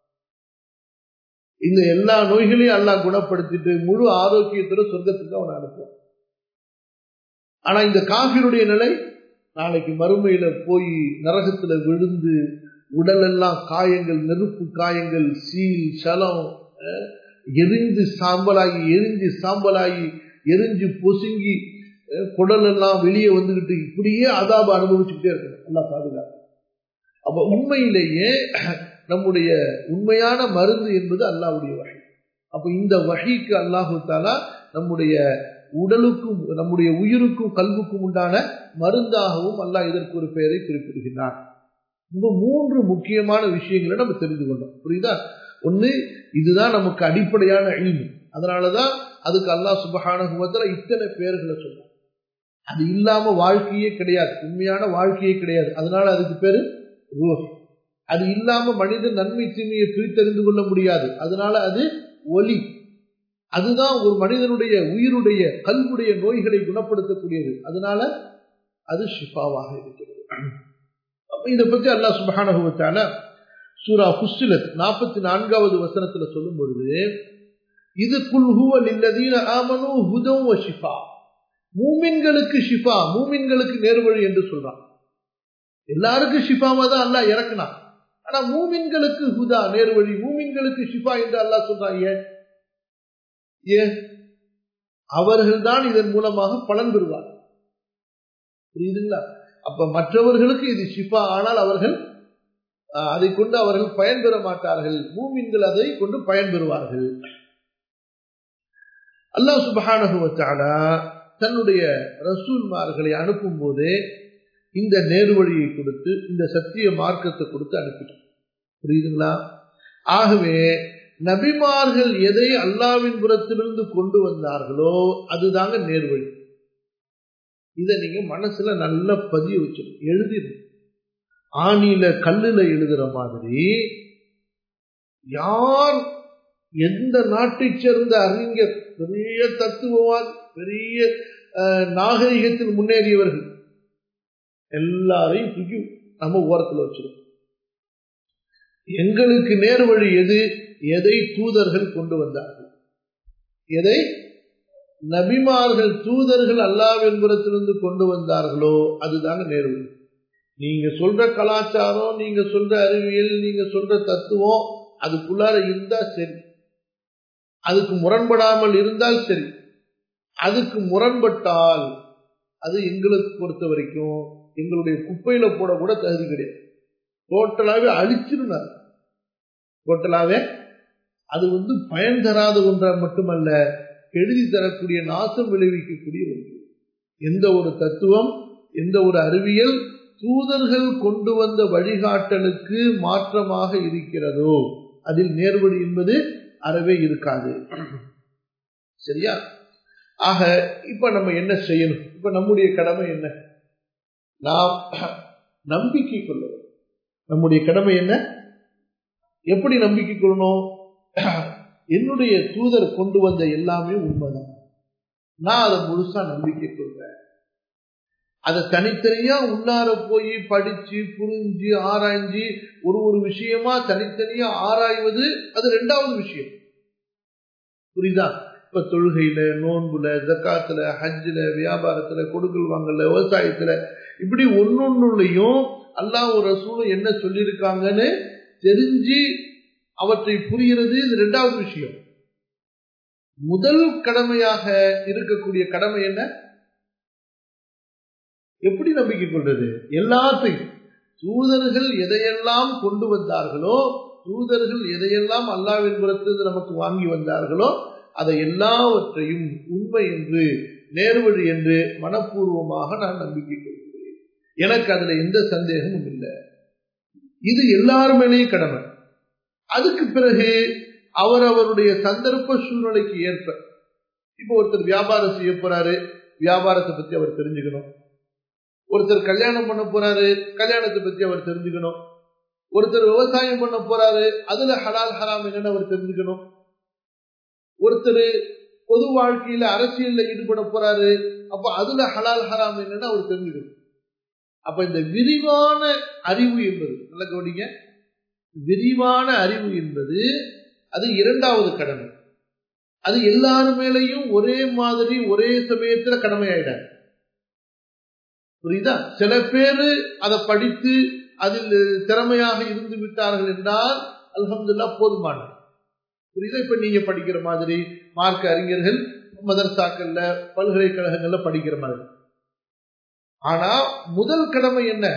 இந்த எல்லா நோய்களையும் அல்லா குணப்படுத்திட்டு முழு ஆரோக்கியத்தோட சொர்க்கத்துக்கு அவனை அனுப்புவான் ஆனா இந்த காஃபினுடைய நிலை நாளைக்கு மறுமையில போய் நரகத்துல விழுந்து உடலெல்லாம் காயங்கள் நெருப்பு காயங்கள் சீல் சலம் எரிஞ்சு சாம்பலாகி எரிஞ்சு சாம்பலாகி எரிஞ்சு பொசுங்கி குடல் எல்லாம் வெளியே வந்துகிட்டு இப்படியே அதாப அனுபவிச்சுக்கிட்டே இருக்கணும் நல்லா பாதுகாப்பு அப்ப உண்மையிலேயே நம்முடைய உண்மையான மருந்து என்பது அல்லாவுடைய வகை அப்ப இந்த வகைக்கு அல்லாஹு தாலா நம்முடைய உடலுக்கும் நம்முடைய உயிருக்கும் கல்வுக்கும் உண்டான மருந்தாகவும் அல்லாஹ் இதற்கு ஒரு பெயரை குறிப்பிடுகிறார் இந்த மூன்று முக்கியமான விஷயங்களை நம்ம தெரிந்து கொண்டோம் புரியுதா ஒண்ணு இதுதான் நமக்கு அடிப்படையான இல்மு அதனாலதான் அதுக்கு அல்லாஹ் சுபகானுபவத்துல இத்தனை பேர்களை சொல்றோம் அது இல்லாம வாழ்க்கையே கிடையாது உண்மையான வாழ்க்கையே கிடையாது அதனால அதுக்கு பேரு ரூஹ் அது இல்லாம மனிதன் நன்மை தீமையை பிரித்தறிந்து கொள்ள முடியாது அதனால அது ஒலி அதுதான் ஒரு மனிதனுடைய உயிருடைய கல்வுடைய நோய்களை குணப்படுத்தக்கூடியது அதனால அது ஷிஃபாவாக இருக்கிறது இதை பத்தி அல்லா சுபகானுபவத்தால சூரா புஸ்டிலத் நாற்பத்தி நான்காவது வசனத்துல சொல்லும் பொழுது இது குல்ஹுவல் இல்லதீன ஆமனு ஹுதம் ஷிஃபா மூமின்களுக்கு ஷிஃபா மூமின்களுக்கு நேர்வழி என்று சொல்றான் எல்லாருக்கும் ஷிஃபாவா தான் அல்லா இறக்குனான் ஆனா மூமின்களுக்கு ஹுதா நேர்வழி மூமின்களுக்கு ஷிஃபா என்று அல்லா சொல்றான் ஏன் ஏன் அவர்கள் தான் இதன் மூலமாக பலன் பெறுவார் புரியுதுங்களா அப்ப மற்றவர்களுக்கு இது ஷிஃபா ஆனால் அவர்கள் அதை கொண்டு அவர்கள் பயன்பெற மாட்டார்கள் மூமின்கள் அதை கொண்டு பயன்பெறுவார்கள் அல்லாஹ் சுபஹானகுவத்தாலா தன்னுடைய ரசூல்மார்களை அனுப்பும் போதே இந்த நேர்வழியை கொடுத்து இந்த சத்திய மார்க்கத்தை கொடுத்து அனுப்பிட்டான் புரியுதுங்களா ஆகவே நபிமார்கள் எதை அல்லாவின் புறத்திலிருந்து கொண்டு வந்தார்களோ அதுதாங்க நேர்வழி இதை நீங்க மனசுல நல்லா பதிய வச்சிடும் எழுதிடும் ஆணியில கல்லுல எழுதுற மாதிரி யார் எந்த நாட்டை சேர்ந்த அறிஞர் பெரிய தத்துவவான் பெரிய நாகரிகத்தில் முன்னேறியவர்கள் எல்லாரையும் தூக்கி நம்ம ஓரத்தில் வச்சிடும் எங்களுக்கு நேர்வழி எது எதை தூதர்கள் கொண்டு வந்தார்கள் எதை நபிமார்கள் தூதர்கள் அல்லாவென்புறத்திலிருந்து கொண்டு வந்தார்களோ அதுதாங்க நேர்வழி நீங்க சொல்ற கலாச்சாரம் நீங்க சொல்ற அறிவியல் நீங்க சொல்ற தத்துவம் அதுக்குள்ளார இருந்தா சரி அதுக்கு முரண்படாமல் இருந்தால் சரி அதுக்கு முரண்பட்டால் அது எங்களுக்கு பொறுத்த வரைக்கும் எங்களுடைய குப்பையில போட கூட தகுதி கிடையாது டோட்டலாவே அழிச்சிருந்தார் டோட்டலாவே அது வந்து பயன் தராத ஒன்றா மட்டுமல்ல கெடுதி தரக்கூடிய நாசம் விளைவிக்கக்கூடிய ஒன்று எந்த ஒரு தத்துவம் எந்த ஒரு அறிவியல் தூதர்கள் கொண்டு வந்த வழிகாட்டலுக்கு மாற்றமாக இருக்கிறதோ அதில் நேர்வழி என்பது அறவே இருக்காது சரியா ஆக இப்ப நம்ம என்ன செய்யணும் இப்ப நம்முடைய கடமை என்ன நாம் நம்பிக்கை கொள்ள நம்முடைய கடமை என்ன எப்படி நம்பிக்கை கொள்ளணும் என்னுடைய தூதர் கொண்டு வந்த எல்லாமே உண்மைதான் நான் அதை முழுசா நம்பிக்கை கொள்றேன் அதை தனித்தனியா உள்ளார போய் படிச்சு புரிஞ்சு ஆராய்ஞ்சு ஒரு ஒரு விஷயமா தனித்தனியா ஆராய்வது அது ரெண்டாவது விஷயம் புரியுதா இப்ப தொழுகையில நோன்புல ஜக்காத்துல ஹஜ்ஜில வியாபாரத்துல கொடுக்கல் வாங்கல விவசாயத்துல இப்படி ஒன்னொன்னுலையும் அல்லாஹ் ஒரு ரசூலும் என்ன சொல்லியிருக்காங்கன்னு தெரிஞ்சு அவற்றை புரிகிறது இது ரெண்டாவது விஷயம் முதல் கடமையாக இருக்கக்கூடிய கடமை என்ன எப்படி நம்பிக்கை கொள்றது எல்லாத்தையும் தூதர்கள் எதையெல்லாம் கொண்டு வந்தார்களோ தூதர்கள் எதையெல்லாம் அல்லாவின் புறத்திலிருந்து நமக்கு வாங்கி வந்தார்களோ அதை எல்லாவற்றையும் உண்மை என்று நேர்வழி என்று மனப்பூர்வமாக நான் நம்பிக்கை கொள்கிறேன் எனக்கு அதுல எந்த சந்தேகமும் இல்லை இது எல்லாருமேலேயும் கடமை அதுக்கு பிறகு அவர் அவருடைய சந்தர்ப்ப சூழ்நிலைக்கு ஏற்ப இப்போ ஒருத்தர் வியாபாரம் செய்ய போறாரு வியாபாரத்தை பத்தி அவர் தெரிஞ்சுக்கணும் ஒருத்தர் கல்யாணம் பண்ண போறாரு கல்யாணத்தை பத்தி அவர் தெரிஞ்சுக்கணும் ஒருத்தர் விவசாயம் பண்ண போறாரு அதுல ஹலால் ஹராம் என்னன்னு அவர் தெரிஞ்சுக்கணும் ஒருத்தர் பொது வாழ்க்கையில அரசியல்ல ஈடுபட போறாரு அப்ப அதுல ஹலால் ஹராம் என்னன்னு அவர் தெரிஞ்சுக்கணும் அப்ப இந்த விரிவான அறிவு என்பது நல்ல கவனிங்க விரிவான அறிவு என்பது அது இரண்டாவது கடமை அது எல்லாரு மேலையும் ஒரே மாதிரி ஒரே சமயத்துல கடமை ஆயிடாது புரியுதா சில பேரு அதை படித்து அதில் திறமையாக இருந்து விட்டார்கள் என்றால் அலமதுல்லா போதுமானது புரியுதா இப்ப நீங்க படிக்கிற மாதிரி மார்க்க அறிஞர்கள் மதர்சாக்கள்ல பல்கலைக்கழகங்கள்ல படிக்கிற மாதிரி ஆனா முதல் கடமை என்ன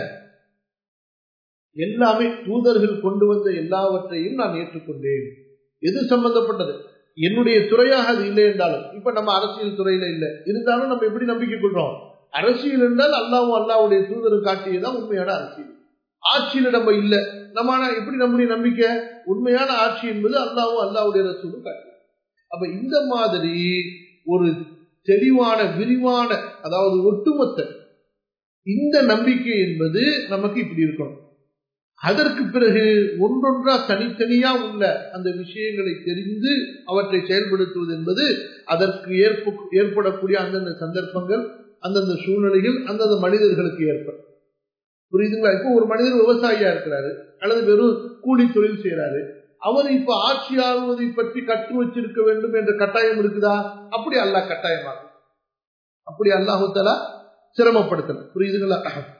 எல்லாமே தூதர்கள் கொண்டு வந்த எல்லாவற்றையும் நான் ஏற்றுக்கொண்டேன் எது சம்பந்தப்பட்டது என்னுடைய துறையாக அது இல்லை என்றாலும் இப்ப நம்ம அரசியல் துறையில இல்லை இருந்தாலும் நம்ம எப்படி நம்பிக்கை கொள்றோம் அரசியல் என்றால் அல்லாவும் அல்லாவுடைய தூதர் காட்டியதான் உண்மையான அரசியல் ஆட்சியில நம்ம இல்ல நம்ம எப்படி நம்முடைய நம்பிக்கை உண்மையான ஆட்சி என்பது அல்லாவும் அல்லாவுடைய ரசூலும் காட்டி அப்ப இந்த மாதிரி ஒரு தெளிவான விரிவான அதாவது ஒட்டுமொத்த இந்த நம்பிக்கை என்பது நமக்கு இப்படி இருக்கணும் அதற்கு பிறகு ஒன்றொன்றா தனித்தனியா உள்ள அந்த விஷயங்களை தெரிந்து அவற்றை செயல்படுத்துவது என்பது அதற்கு ஏற்ப ஏற்படக்கூடிய அந்தந்த சந்தர்ப்பங்கள் அந்தந்த சூழ்நிலைகள் அந்தந்த மனிதர்களுக்கு ஏற்படும் புரியுதுங்களா இப்போ ஒரு மனிதர் விவசாயியா இருக்கிறாரு அல்லது வெறும் கூலி தொழில் செய்யறாரு அவர் இப்ப ஆட்சி ஆளுவதை பற்றி கற்று வச்சிருக்க வேண்டும் என்ற கட்டாயம் இருக்குதா அப்படி அல்லாஹ் கட்டாயமாகும் அப்படி அல்லாஹுத்தலா சிரமப்படுத்தல புரியுதுங்களா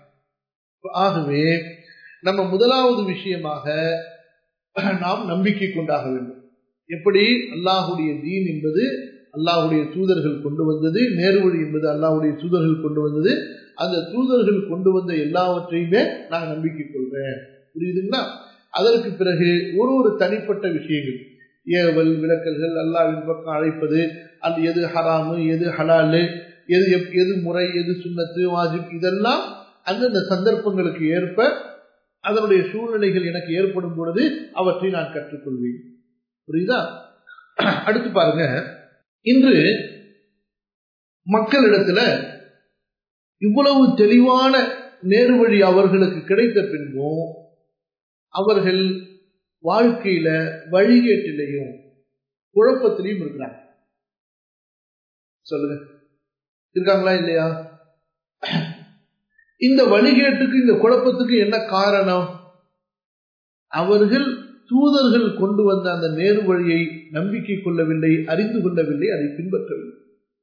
ஆகவே நம்ம முதலாவது விஷயமாக நாம் நம்பிக்கை கொண்டாக வேண்டும் எப்படி அல்லாஹுடைய தீன் என்பது அல்லாஹுடைய தூதர்கள் கொண்டு வந்தது நேர்வழி என்பது அல்லாஹுடைய தூதர்கள் கொண்டு வந்தது அந்த தூதர்கள் கொண்டு வந்த எல்லாவற்றையுமே நான் நம்பிக்கை கொள்றேன் புரியுதுங்களா அதற்கு பிறகு ஒரு ஒரு தனிப்பட்ட விஷயங்கள் ஏவல் விளக்கல்கள் அல்லாவின் பக்கம் அழைப்பது அது எது ஹராமு எது ஹலாலு எது எது முறை எது சுண்ணத்து வாஜிப் இதெல்லாம் அந்தந்த சந்தர்ப்பங்களுக்கு ஏற்ப அதனுடைய சூழ்நிலைகள் எனக்கு ஏற்படும் பொழுது அவற்றை நான் கற்றுக்கொள்வேன் புரியுதா அடுத்து பாருங்க இன்று மக்களிடத்துல இவ்வளவு தெளிவான நேர்வழி அவர்களுக்கு கிடைத்த பின்பும் அவர்கள் வாழ்க்கையில வழிகேட்டிலையும் குழப்பத்திலையும் இருக்கிறாங்க சொல்லுங்க இருக்காங்களா இல்லையா இந்த வழிகேட்டுக்கு இந்த குழப்பத்துக்கு என்ன காரணம் அவர்கள் தூதர்கள் கொண்டு வந்த அந்த நேரு வழியை நம்பிக்கை கொள்ளவில்லை அறிந்து கொள்ளவில்லை அதை பின்பற்றவில்லை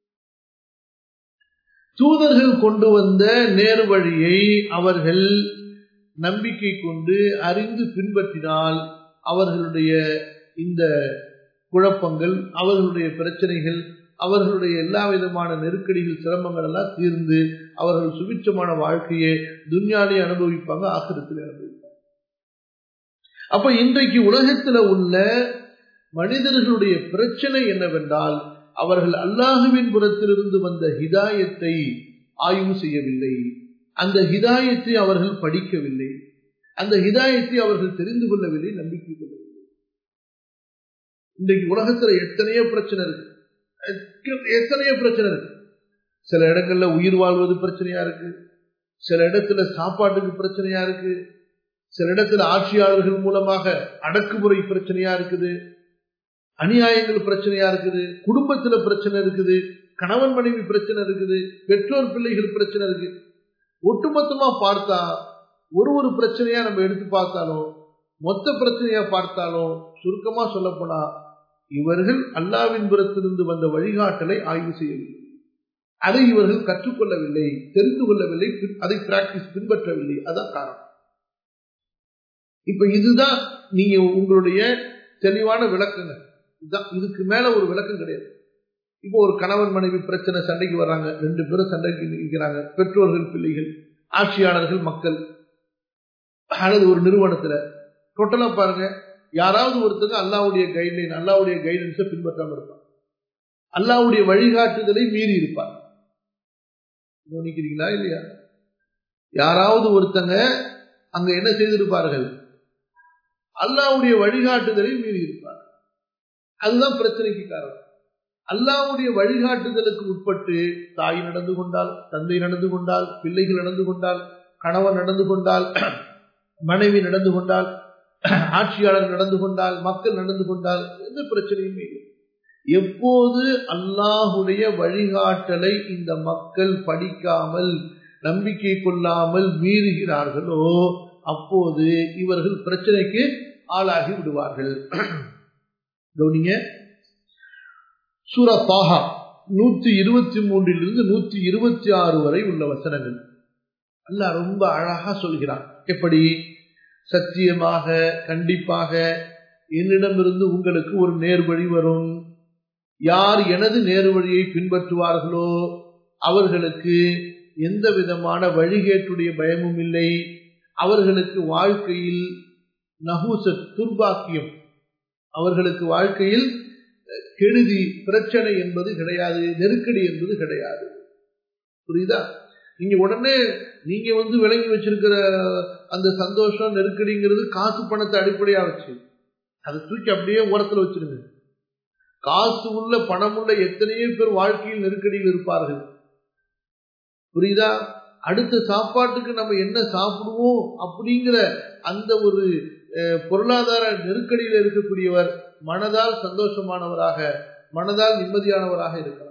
தூதர்கள் கொண்டு வந்த நேரு வழியை அவர்கள் நம்பிக்கை கொண்டு அறிந்து பின்பற்றினால் அவர்களுடைய இந்த குழப்பங்கள் அவர்களுடைய பிரச்சனைகள் அவர்களுடைய எல்லா விதமான நெருக்கடிகள் சிரமங்கள் எல்லாம் தீர்ந்து அவர்கள் சுபிச்சமான வாழ்க்கையை துன்யாலே அனுபவிப்பாங்க ஆசிரத்தில் அனுபவிப்பாங்க அப்ப இன்றைக்கு உலகத்தில் உள்ள மனிதர்களுடைய பிரச்சனை என்னவென்றால் அவர்கள் அல்லாஹுவின் புறத்திலிருந்து வந்த ஹிதாயத்தை ஆய்வு செய்யவில்லை அந்த ஹிதாயத்தை அவர்கள் படிக்கவில்லை அந்த ஹிதாயத்தை அவர்கள் தெரிந்து கொள்ளவில்லை நம்பிக்கை கொள்ளவில்லை இன்றைக்கு உலகத்துல எத்தனையோ பிரச்சனை இருக்கு எத்தனையோ பிரச்சனை இருக்கு சில இடங்கள்ல உயிர் வாழ்வது பிரச்சனையா இருக்கு சில இடத்துல சாப்பாட்டுக்கு பிரச்சனையா இருக்கு சில இடத்துல ஆட்சியாளர்கள் மூலமாக அடக்குமுறை பிரச்சனையா இருக்குது அநியாயங்கள் பிரச்சனையா இருக்குது குடும்பத்துல பிரச்சனை இருக்குது கணவன் மனைவி பிரச்சனை இருக்குது பெற்றோர் பிள்ளைகள் பிரச்சனை இருக்கு ஒட்டுமொத்தமா பார்த்தா ஒரு ஒரு பிரச்சனையா நம்ம எடுத்து பார்த்தாலும் மொத்த பிரச்சனையா பார்த்தாலும் சுருக்கமா சொல்ல போனா இவர்கள் அல்லாவின் புறத்திலிருந்து வந்த வழிகாட்டலை ஆய்வு செய்யவில்லை அதை இவர்கள் கற்றுக்கொள்ளவில்லை தெரிந்து கொள்ளவில்லை அதை பிராக்டிஸ் பின்பற்றவில்லை அதான் காரணம் இப்ப இதுதான் நீங்க உங்களுடைய தெளிவான விளக்கங்க இதுதான் இதுக்கு மேல ஒரு விளக்கம் கிடையாது இப்போ ஒரு கணவன் மனைவி பிரச்சனை சண்டைக்கு வர்றாங்க ரெண்டு பேரும் சண்டைக்கு நிற்கிறாங்க பெற்றோர்கள் பிள்ளைகள் ஆட்சியாளர்கள் மக்கள் அல்லது ஒரு நிறுவனத்துல டோட்டலா பாருங்க யாராவது ஒருத்தங்க அல்லாவுடைய கைட்லைன் அல்லாவுடைய கைடன்ஸை பின்பற்றாம இருப்பாங்க அல்லாவுடைய வழிகாட்டுதலை மீறி இருப்பாங்க கவனிக்கிறீங்களா இல்லையா யாராவது ஒருத்தங்க அங்க என்ன செய்திருப்பார்கள் அல்லாவுடைய வழிகாட்டுதலை மீறி இருப்பார் அதுதான் பிரச்சனைக்கு காரணம் அல்லாவுடைய வழிகாட்டுதலுக்கு உட்பட்டு தாய் நடந்து கொண்டால் தந்தை நடந்து கொண்டால் பிள்ளைகள் நடந்து கொண்டால் கணவன் நடந்து கொண்டால் மனைவி நடந்து கொண்டால் ஆட்சியாளர் நடந்து கொண்டால் மக்கள் நடந்து கொண்டால் எந்த பிரச்சனையுமே இல்லை எப்போது அல்லாஹுடைய வழிகாட்டலை இந்த மக்கள் படிக்காமல் நம்பிக்கை கொள்ளாமல் மீறுகிறார்களோ அப்போது இவர்கள் பிரச்சனைக்கு ஆளாகி விடுவார்கள் கவனிங்க சூரா தாஹா நூத்தி இருபத்தி மூன்றிலிருந்து நூத்தி இருபத்தி ஆறு வரை உள்ள வசனங்கள் அல்லாஹ் ரொம்ப அழகா சொல்கிறான் எப்படி சத்தியமாக கண்டிப்பாக என்னிடமிருந்து உங்களுக்கு ஒரு நேர்வழி வரும் யார் எனது நேர்வழியை பின்பற்றுவார்களோ அவர்களுக்கு எந்த விதமான வழிகேட்டுடைய பயமும் இல்லை அவர்களுக்கு வாழ்க்கையில் நகூச துர்பாக்கியம் அவர்களுக்கு வாழ்க்கையில் கெடுதி பிரச்சனை என்பது கிடையாது நெருக்கடி என்பது கிடையாது புரியுதா நீங்க உடனே நீங்க வந்து விளங்கி வச்சிருக்கிற அந்த சந்தோஷம் நெருக்கடிங்கிறது காசு பணத்தை அடிப்படையா வச்சு அதை தூக்கி அப்படியே ஓரத்தில் வச்சிருங்க காசு உள்ள பணம் உள்ள எத்தனையோ பேர் வாழ்க்கையில் நெருக்கடியில் இருப்பார்கள் புரியுதா அடுத்த சாப்பாட்டுக்கு நம்ம என்ன சாப்பிடுவோம் அப்படிங்கிற அந்த ஒரு பொருளாதார நெருக்கடியில் இருக்கக்கூடியவர் மனதால் சந்தோஷமானவராக மனதால் நிம்மதியானவராக இருக்கலாம்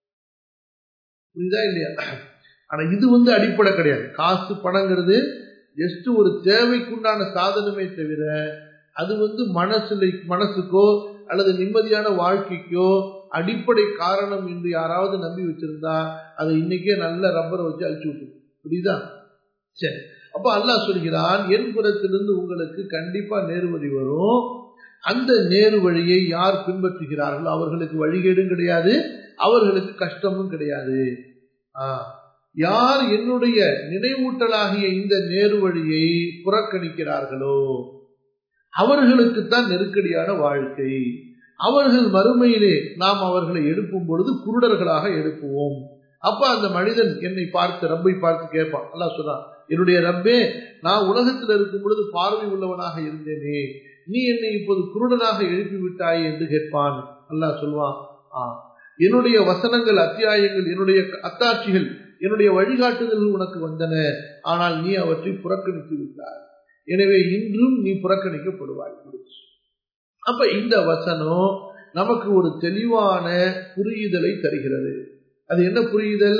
புரியுதா இல்லையா ஆனா இது வந்து அடிப்படை கிடையாது காசு பணங்கிறது ஜஸ்ட் ஒரு தேவைக்குண்டான சாதனமே தவிர அது வந்து மனசுல மனசுக்கோ அல்லது நிம்மதியான வாழ்க்கைக்கோ அடிப்படை காரணம் என்று யாராவது நம்பி வச்சிருந்தா அதை இன்னைக்கே நல்ல ரப்பரை வச்சு அழிச்சு விட்டு புரியுதா சரி அப்ப அல்லாஹ் சொல்கிறான் என் புறத்திலிருந்து உங்களுக்கு கண்டிப்பா நேர்வழி வரும் அந்த நேரு வழியை யார் பின்பற்றுகிறார்களோ அவர்களுக்கு வழிகேடும் கிடையாது அவர்களுக்கு கஷ்டமும் கிடையாது யார் என்னுடைய நினைவூட்டலாகிய இந்த நேரு வழியை புறக்கணிக்கிறார்களோ அவர்களுக்குத்தான் நெருக்கடியான வாழ்க்கை அவர்கள் மறுமையிலே நாம் அவர்களை எழுப்பும் பொழுது குருடர்களாக எழுப்புவோம் அப்ப அந்த மனிதன் என்னை பார்த்து ரப்பை பார்த்து கேட்பான் அல்லா சொன்னான் என்னுடைய ரப்பே நான் உலகத்தில் இருக்கும் பொழுது பார்வை உள்ளவனாக இருந்தேனே நீ என்னை இப்போது குருடனாக எழுப்பி விட்டாய் என்று கேட்பான் அல்லாஹ் சொல்வான் ஆ என்னுடைய வசனங்கள் அத்தியாயங்கள் என்னுடைய அத்தாட்சிகள் என்னுடைய வழிகாட்டுதல்கள் உனக்கு வந்தன ஆனால் நீ அவற்றை புறக்கணித்து விட்டாய் எனவே இன்றும் நீ புறக்கணிக்கப்படுவாய் அப்ப இந்த வசனம் நமக்கு ஒரு தெளிவான புரியுதலை தருகிறது அது என்ன புரியுதல்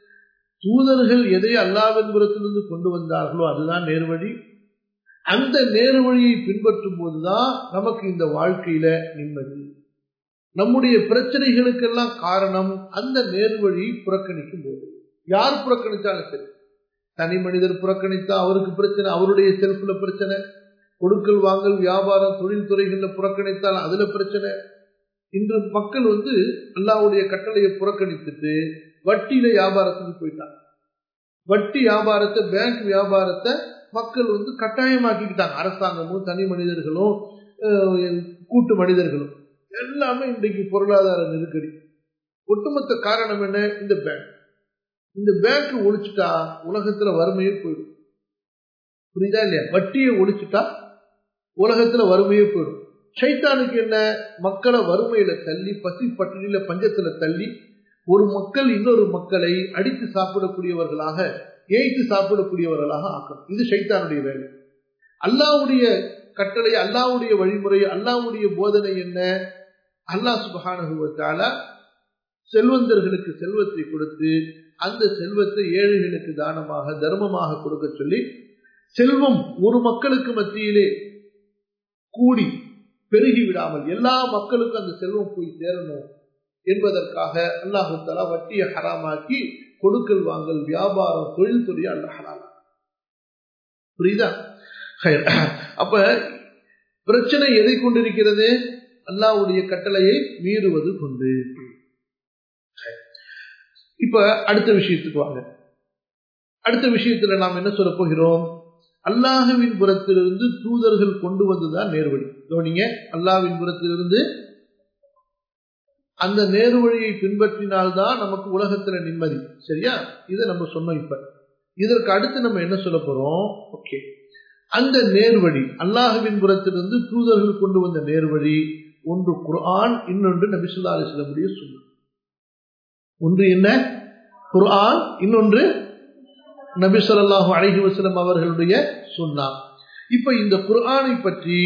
தூதர்கள் எதை அல்லாவின் புறத்திலிருந்து கொண்டு வந்தார்களோ அதுதான் நேர்வழி அந்த நேர்வழியை பின்பற்றும் போதுதான் நமக்கு இந்த வாழ்க்கையில நிம்மதி நம்முடைய பிரச்சனைகளுக்கெல்லாம் காரணம் அந்த நேர்வழியை புறக்கணிக்கும் போது யார் புறக்கணித்தாலும் சரி தனி மனிதர் புறக்கணித்தா அவருக்கு பிரச்சனை அவருடைய செல்ஃப்ல பிரச்சனை கொடுக்கல் வாங்கல் வியாபாரம் தொழில் துறைகள்ல புறக்கணித்தால் அதுல பிரச்சனை இன்று மக்கள் வந்து அல்லாவுடைய கட்டளையை புறக்கணித்துட்டு வட்டியில வியாபாரத்துக்கு போயிட்டாங்க வட்டி வியாபாரத்தை பேங்க் வியாபாரத்தை மக்கள் வந்து கட்டாயமாக்கிக்கிட்டாங்க அரசாங்கமும் தனி மனிதர்களும் கூட்டு மனிதர்களும் எல்லாமே இன்றைக்கு பொருளாதார நெருக்கடி ஒட்டுமொத்த காரணம் என்ன இந்த பேங்க் இந்த பேங்க் ஒழிச்சுட்டா உலகத்துல வறுமையே போயிடும் புரியுதா இல்லையா வட்டியை ஒழிச்சுட்டா உலகத்துல வறுமையே போயிடும் சைத்தானுக்கு என்ன மக்களை வறுமையில தள்ளி பசி பட்டினியில பஞ்சத்துல தள்ளி ஒரு மக்கள் இன்னொரு மக்களை அடித்து சாப்பிடக்கூடியவர்களாக ஏய்த்து சாப்பிடக்கூடியவர்களாக ஆக்கணும் இது சைத்தானுடைய வேலை அல்லாவுடைய கட்டளை அல்லாவுடைய வழிமுறை அல்லாவுடைய போதனை என்ன அல்லாஹ் சுபகானுபவத்தால செல்வந்தர்களுக்கு செல்வத்தை கொடுத்து அந்த செல்வத்தை ஏழைகளுக்கு தானமாக தர்மமாக கொடுக்க சொல்லி செல்வம் ஒரு மக்களுக்கு மத்தியிலே கூடி பெருகி விடாமல் எல்லா மக்களுக்கும் அந்த செல்வம் போய் சேரணும் என்பதற்காக அல்லாஹு தலா வட்டியை ஹராமாக்கி கொடுக்கல் வாங்கல் வியாபாரம் தொழில் துறையை அல்ல ஹராமா புரியுதா அப்ப பிரச்சனை எதை கொண்டிருக்கிறது அல்லாவுடைய கட்டளையை மீறுவது கொண்டு இப்ப அடுத்த விஷயத்துக்கு வாங்க அடுத்த விஷயத்துல நாம் என்ன சொல்ல போகிறோம் அல்லாஹுவின் புறத்திலிருந்து தூதர்கள் கொண்டு வந்ததுதான் நேர்வழி கவனிங்க அல்லாவின் புறத்திலிருந்து அந்த நேர்வழியை பின்பற்றினால்தான் நமக்கு உலகத்துல நிம்மதி சரியா இதை நம்ம சொன்னோம் இப்ப இதற்கு அடுத்து நம்ம என்ன சொல்ல போறோம் ஓகே அந்த நேர்வழி அல்லாஹுவின் புறத்திலிருந்து தூதர்கள் கொண்டு வந்த நேர்வழி ஒன்று குர்ஆன் இன்னொன்று நபிசுல்லா அலிஸ்லமுடைய சொல்லு ஒன்று என்ன குர்ஆன் இன்னொன்று நபி சொல்லாஹு அலஹி வசலம் அவர்களுடைய சுன்னா இப்ப இந்த குர்ஆனை பற்றி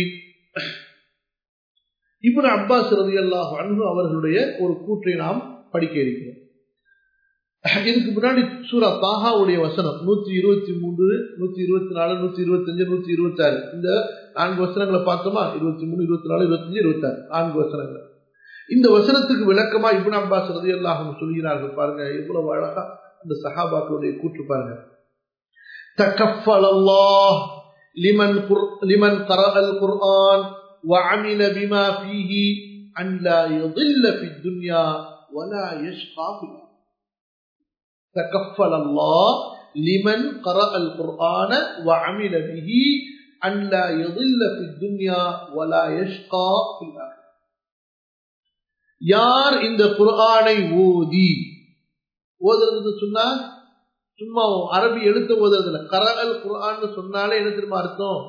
இப்னு அப்பாஸ் ரதி அல்லாஹ் அன்பு அவர்களுடைய ஒரு கூற்றை நாம் படிக்க இருக்கிறோம் இதுக்கு முன்னாடி சூரா தாஹாவுடைய வசனம் நூத்தி இருபத்தி மூன்று நூத்தி இருபத்தி நாலு நூத்தி இருபத்தி அஞ்சு நூத்தி இருபத்தி ஆறு இந்த நான்கு வசனங்களை பார்த்தோமா இருபத்தி மூணு இருபத்தி நாலு இருபத்தஞ்சு இருபத்தி ஆறு நான்கு வசனங்கள் இந்த வசனத்துக்கு விளக்கமா இப்னு அப்பாஸ் ரதி அல்லாஹ் சொல்கிறார்கள் பாருங்க எவ்வளவு அழகா அந்த சஹாபாக்களுடைய கூற்று பாருங்க تكفل الله لمن لمن قرأ القرآن وعمل بما فيه أن لا يضل في الدنيا ولا يشقى في الآخرة تكفل الله لمن قرأ القرآن وعمل به أن لا يضل في الدنيا ولا يشقى في الآخرة யார் இந்த குர்ஆனை ஓதி ஓதுறது சொன்னா சும்மா அரபி எழுத்த ஓதுறதுல கரல் குரான்னு சொன்னாலே என்ன திரும்ப அர்த்தம்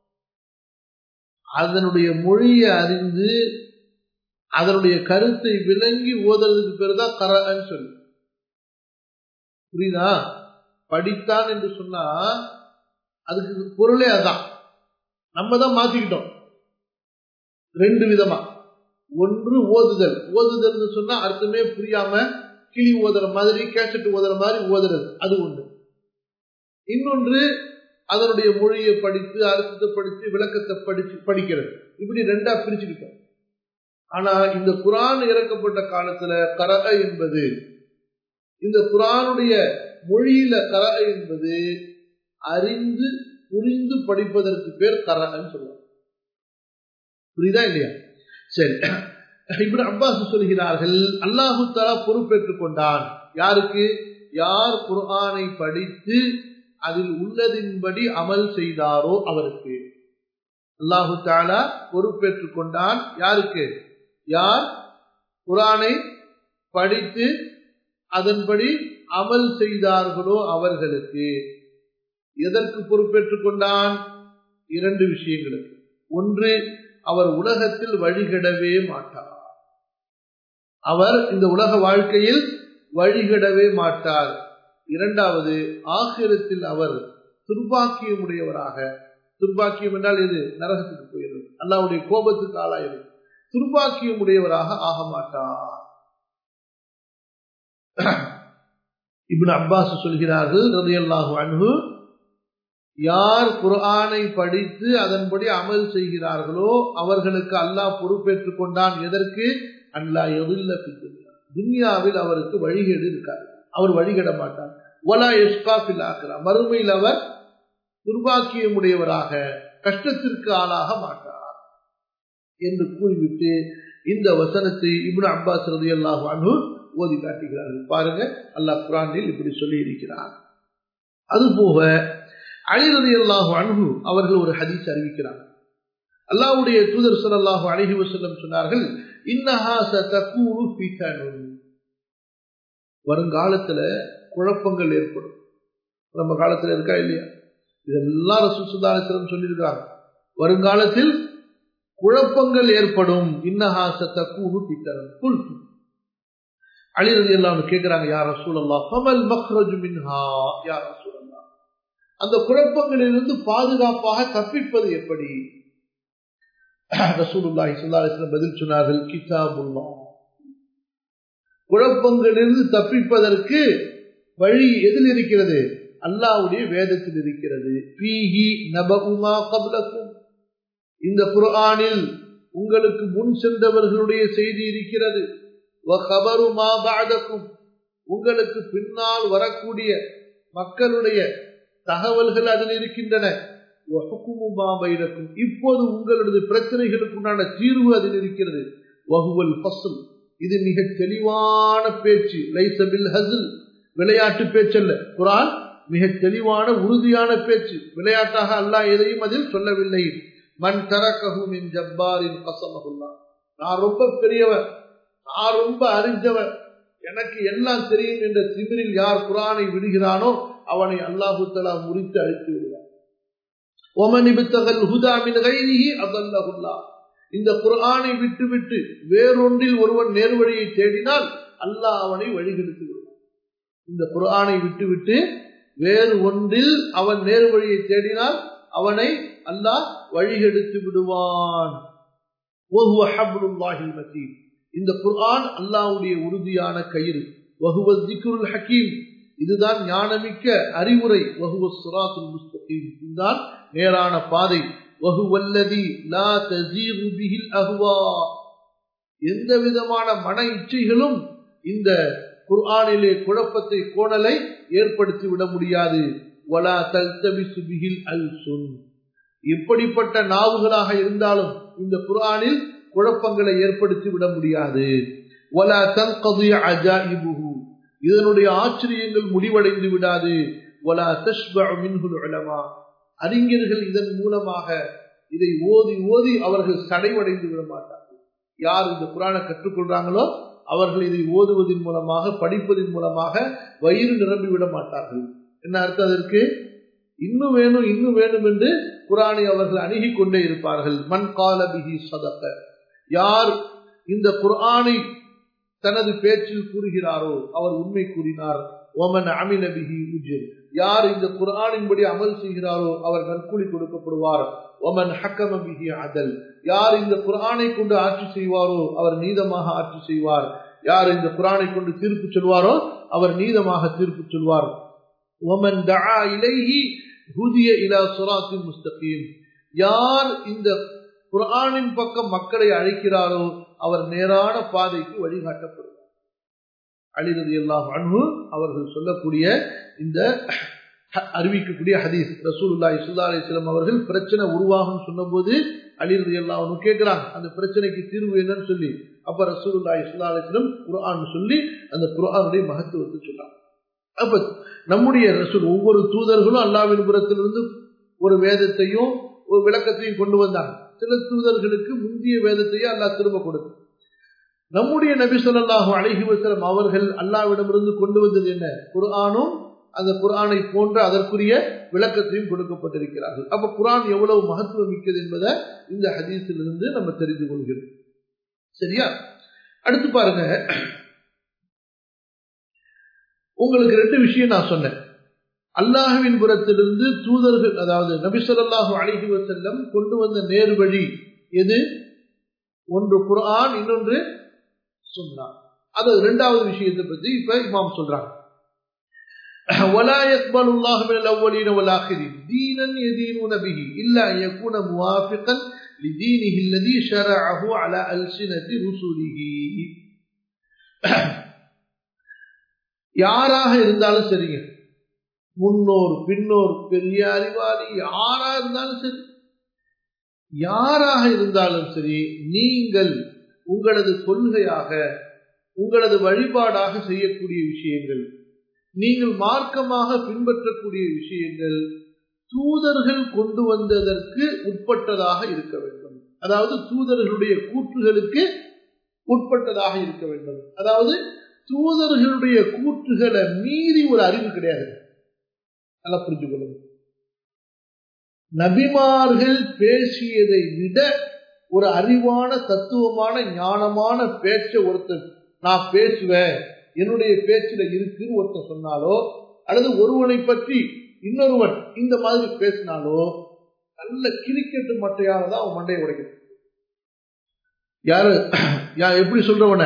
அதனுடைய மொழியை அறிந்து அதனுடைய கருத்தை விளங்கி ஓதுறதுக்கு பேர் தான் கரன்னு சொல்லு புரியுதா படித்தான் என்று சொன்னா அதுக்கு பொருளே அதான் நம்ம தான் மாத்திக்கிட்டோம் ரெண்டு விதமா ஒன்று ஓதுதல் ஓதுதல்னு சொன்னா அர்த்தமே புரியாம கிளி ஓதுற மாதிரி கேசட் ஓதுற மாதிரி ஓதுறது அது ஒண்ணு இன்னொன்று அதனுடைய மொழியை படித்து அர்த்தத்தை படித்து விளக்கத்தை படிச்சு படிக்கிறது இப்படி ரெண்டா பிரிச்சுக்கிட்டோம் ஆனா இந்த குரான் இறக்கப்பட்ட காலத்துல கரக என்பது இந்த குரானுடைய மொழியில கரக என்பது அறிந்து புரிந்து படிப்பதற்கு பேர் கரகன்னு சொல்லுவாங்க புரியுதா இல்லையா சரி இப்படி அப்பாஸ் சொல்கிறார்கள் அல்லாஹு தாலா பொறுப்பேற்றுக் கொண்டான் யாருக்கு யார் குர்ஆனை படித்து அதில் உள்ளதின்படி அமல் செய்தாரோ அவருக்கு அல்லாஹு தாலா பொறுப்பேற்றுக் கொண்டான் யாருக்கு யார் குரானை படித்து அதன்படி அமல் செய்தார்களோ அவர்களுக்கு எதற்கு பொறுப்பேற்றுக் கொண்டான் இரண்டு விஷயங்களுக்கு ஒன்று அவர் உலகத்தில் வழிகடவே மாட்டார் அவர் இந்த உலக வாழ்க்கையில் வழிகடவே மாட்டார் இரண்டாவது ஆகிரத்தில் அவர் துர்பாக்கியமுடையவராக துர்பாக்கியம் என்றால் எது நரகத்துக்கு போயிடும் அல்லாவுடைய கோபத்துக்கு ஆளாயிரும் துர்பாக்கியம் உடையவராக ஆக மாட்டார் இப்னு அப்பாஸ் சொல்கிறார்கள் ரதியல்லாஹு அன்ஹு யார் குர்ஆனை படித்து அதன்படி அமல் செய்கிறார்களோ அவர்களுக்கு அல்லாஹ் பொறுப்பேற்றுக் கொண்டான் எதற்கு அல்லா எதில்ல துன்யாவில் அவருக்கு வழிகேடு இருக்காது அவர் வழிகட மாட்டார் ஒலா எஸ்காஃபில் ஆக்கிறார் மறுமையில் அவர் துர்பாக்கியமுடையவராக கஷ்டத்திற்கு ஆளாக மாட்டார் என்று கூறிவிட்டு இந்த வசனத்தை இப்னு அப்பாஸ் ரதி அல்லாஹ் அனு ஓதி காட்டுகிறார்கள் பாருங்க அல்லாஹ் குரானில் இப்படி சொல்லி இருக்கிறார் அதுபோக அழிரதி அல்லாஹு அன்பு அவர்கள் ஒரு ஹதீஸ் அறிவிக்கிறார் அல்லாவுடைய தூதர் சல்லாஹு அழகி வசல்லம் சொன்னார்கள் வருங்காலத்துல குழப்பங்கள் ஏற்படும் நம்ம காலத்துல இருக்கா இல்லையா இதெல்லாம் ரசூல் சுல்லாசலம் சொல்லியிருக்கிறாங்க வருங்காலத்தில் குழப்பங்கள் ஏற்படும் இன்னஹாச தக்கூனு பித்தரம் புல் அழிரதி எல்லாம் கேட்கிறாங்க யார் ரசூல் அல்லா ஃபமல் மக்ரஜு மின்ஹா யார் ரசூல் அல்லா அந்த குழப்பங்களிலிருந்து பாதுகாப்பாக தப்பிப்பது எப்படி ரசூலுல்லாஹி ஸல்லல்லாஹு பதில் சொன்னார்கள் கிதாபுல்லா குழப்பங்களிலிருந்து தப்பிப்பதற்கு வழி எதில் இருக்கிறது அல்லாவுடைய வேதத்தில் இருக்கிறது பீஹி நபகுமா கப்லக்கும் இந்த குர்ஆனில் உங்களுக்கு முன் சென்றவர்களுடைய செய்தி இருக்கிறது உங்களுக்கு பின்னால் வரக்கூடிய மக்களுடைய தகவல்கள் அதில் இருக்கின்றன இப்போது உங்களுடைய பிரச்சனைகளுக்குண்டான தீர்வு அதில் இருக்கிறது வகுவல் பசுல் இது மிக தெளிவான பேச்சு லைசபில் ஹசில் விளையாட்டு பேச்சல்ல குரான் மிக தெளிவான உறுதியான பேச்சு விளையாட்டாக அல்லாஹ் எதையும் அதில் சொல்லவில்லை மண் தரக்ககும் என் ஜப்பாரின் கசமகுல்லா நான் ரொம்ப பெரியவர் நான் ரொம்ப அறிஞ்சவர் எனக்கு எல்லாம் தெரியும் என்ற திமிரில் யார் குரானை விடுகிறானோ அவனை அல்லாஹு தலா முறித்து அழித்து விடுவார் ஒமனிபித்தகல் ஹுதாமின் கைதிகி அதல்லகுல்லா இந்த குரானை விட்டுவிட்டு வேறொன்றில் ஒருவன் நேர்வழியை தேடினால் அல்லாஹ் அவனை வழிகெடுத்து விடுவான் இந்த குரானை விட்டுவிட்டு வேறு ஒன்றில் அவன் நேர்வழியை தேடினால் அவனை அல்லாஹ் வழிகெடுத்து விடுவான் இந்த குர்ஆன் அல்லாவுடைய உறுதியான கயிறு வகுவ திக்ருல் ஹக்கீம் இதுதான் ஞானமிக்க அறிவுரை வகுவ சுராத்துல் முஸ்தகீம் இதுதான் நேரான பாதை வகுவல்லதி லா தஸீரு பிஹில் அஹ்வா எந்த விதமான மன இச்சைகளும் இந்த குர்ஆனிலே குழப்பத்தை கோணலை ஏற்படுத்தி விட முடியாது வலா தல்தபிசு பிஹில் அல்சுன் எப்படிப்பட்ட நாவுகளாக இருந்தாலும் இந்த குர்ஆனில் குழப்பங்களை ஏற்படுத்தி விட முடியாது வலா தன்கது அஜாயிபுஹு இதனுடைய ஆச்சரியங்கள் முடிவடைந்து விடாது வலா தஷ்பஅ மின்ஹுல் உலமா அறிஞர்கள் இதன் மூலமாக இதை ஓதி ஓதி அவர்கள் சடைவடைந்து விட மாட்டார்கள் யார் இந்த குரானை கற்றுக்கொள்றாங்களோ அவர்கள் இதை ஓதுவதன் மூலமாக படிப்பதன் மூலமாக வயிறு நிரம்பி விட மாட்டார்கள் என்ன அர்த்தம் அதற்கு இன்னும் வேணும் இன்னும் வேணும் என்று குரானை அவர்கள் அணுகி கொண்டே இருப்பார்கள் மண் கால பிஹி சதக்க யார் இந்த குர்ஆனை தனது பேச்சில் கூறுகிறாரோ அவர் உண்மை கூறினார் ஒமன் அமில பிஹி உஜிர் யார் இந்த குர்ஆனின்படி அமல் செய்கிறாரோ அவர் நற்கூலி கொடுக்கப்படுவார் ஒமன் ஹக்கம பிஹி அதல் யார் இந்த குர்ஆனை கொண்டு ஆட்சி செய்வாரோ அவர் நீதமாக ஆட்சி செய்வார் யார் இந்த குர்ஆனை கொண்டு தீர்ப்பு சொல்வாரோ அவர் நீதமாக தீர்ப்பு சொல்வார் ஒமன் தஆ இலைஹி ஹுதிய இலா சுராத்தின் முஸ்தகீம் யார் இந்த குர்ஆனின் பக்கம் மக்களை அழைக்கிறாரோ அவர் நேரான பாதைக்கு வழிகாட்டப்படுவார் அழிரதி எல்லாம் அன்பு அவர்கள் சொல்லக்கூடிய இந்த அறிவிக்கக்கூடிய ஹதீஸ் ரசூலுல்லாஹி சுல்லா அலிஸ்லாம் அவர்கள் பிரச்சனை உருவாகும் சொன்னபோது அழிரதி எல்லாம் கேட்கிறாங்க அந்த பிரச்சனைக்கு தீர்வு என்னன்னு சொல்லி அப்ப ரசூலுல்லாஹி சுல்லா அலிஸ்லம் குர்ஆன் சொல்லி அந்த குர்ஆனுடைய மகத்துவத்தை சொன்னாங்க அப்ப நம்முடைய ரசூல் ஒவ்வொரு தூதர்களும் அல்லாவின் புறத்திலிருந்து ஒரு வேதத்தையும் ஒரு விளக்கத்தையும் கொண்டு வந்தாங்க சில தூதர்களுக்கு முந்தைய வேதத்தையே அல்லாஹ் திரும்ப கொடுத்து நம்முடைய நபி சொல்லாஹு அழகி வசலம் அவர்கள் அல்லாவிடமிருந்து கொண்டு வந்தது என்ன குர்ஆனும் அந்த குர்ஆனை போன்ற அதற்குரிய விளக்கத்தையும் கொடுக்கப்பட்டிருக்கிறார்கள் அப்ப குர்ஆன் எவ்வளவு மகத்துவம் மிக்கது என்பதை இந்த ஹதீஸிலிருந்து நம்ம தெரிந்து கொள்கிறோம் சரியா அடுத்து பாருங்க உங்களுக்கு ரெண்டு விஷயம் நான் சொன்னேன் அல்லாஹுவின் புறத்திலிருந்து தூதர்கள் அதாவது நபிசல்லாஹு அழகி வசல்லம் கொண்டு வந்த நேர்வழி எது ஒன்று குர்ஆன் இன்னொன்று சொன்னான் அது இரண்டாவது விஷயத்தை பத்தி இப்ப இமாம் சொல்றாங்க ولا يقبل الله من الاولين والاخرين دينا يدينون به الا ان يكون موافقا لدينه الذي شرعه على السنه رسله யாராக இருந்தாலும் சரிங்க முன்னோர் பின்னோர் பெரிய அறிவாளி யாரா இருந்தாலும் சரி யாராக இருந்தாலும் சரி நீங்கள் உங்களது கொள்கையாக உங்களது வழிபாடாக செய்யக்கூடிய விஷயங்கள் நீங்கள் மார்க்கமாக பின்பற்றக்கூடிய விஷயங்கள் தூதர்கள் கொண்டு வந்ததற்கு உட்பட்டதாக இருக்க வேண்டும் அதாவது தூதர்களுடைய கூற்றுகளுக்கு உட்பட்டதாக இருக்க வேண்டும் அதாவது தூதர்களுடைய கூற்றுகளை மீறி ஒரு அறிவு கிடையாது நல்லா புரிஞ்சுக்கணும் நபிமார்கள் பேசியதை விட ஒரு அறிவான தத்துவமான ஞானமான பேச்ச ஒருத்தர் நான் பேசுவேன் என்னுடைய பேச்சுல இருக்குன்னு ஒருத்தர் சொன்னாலோ அல்லது ஒருவனை பற்றி இன்னொருவன் இந்த மாதிரி பேசினாலோ நல்ல கிரிக்கெட்டு மட்டையால தான் அவன் மண்டையை உடைக்கணும் யாரு யா எப்படி சொல்றவன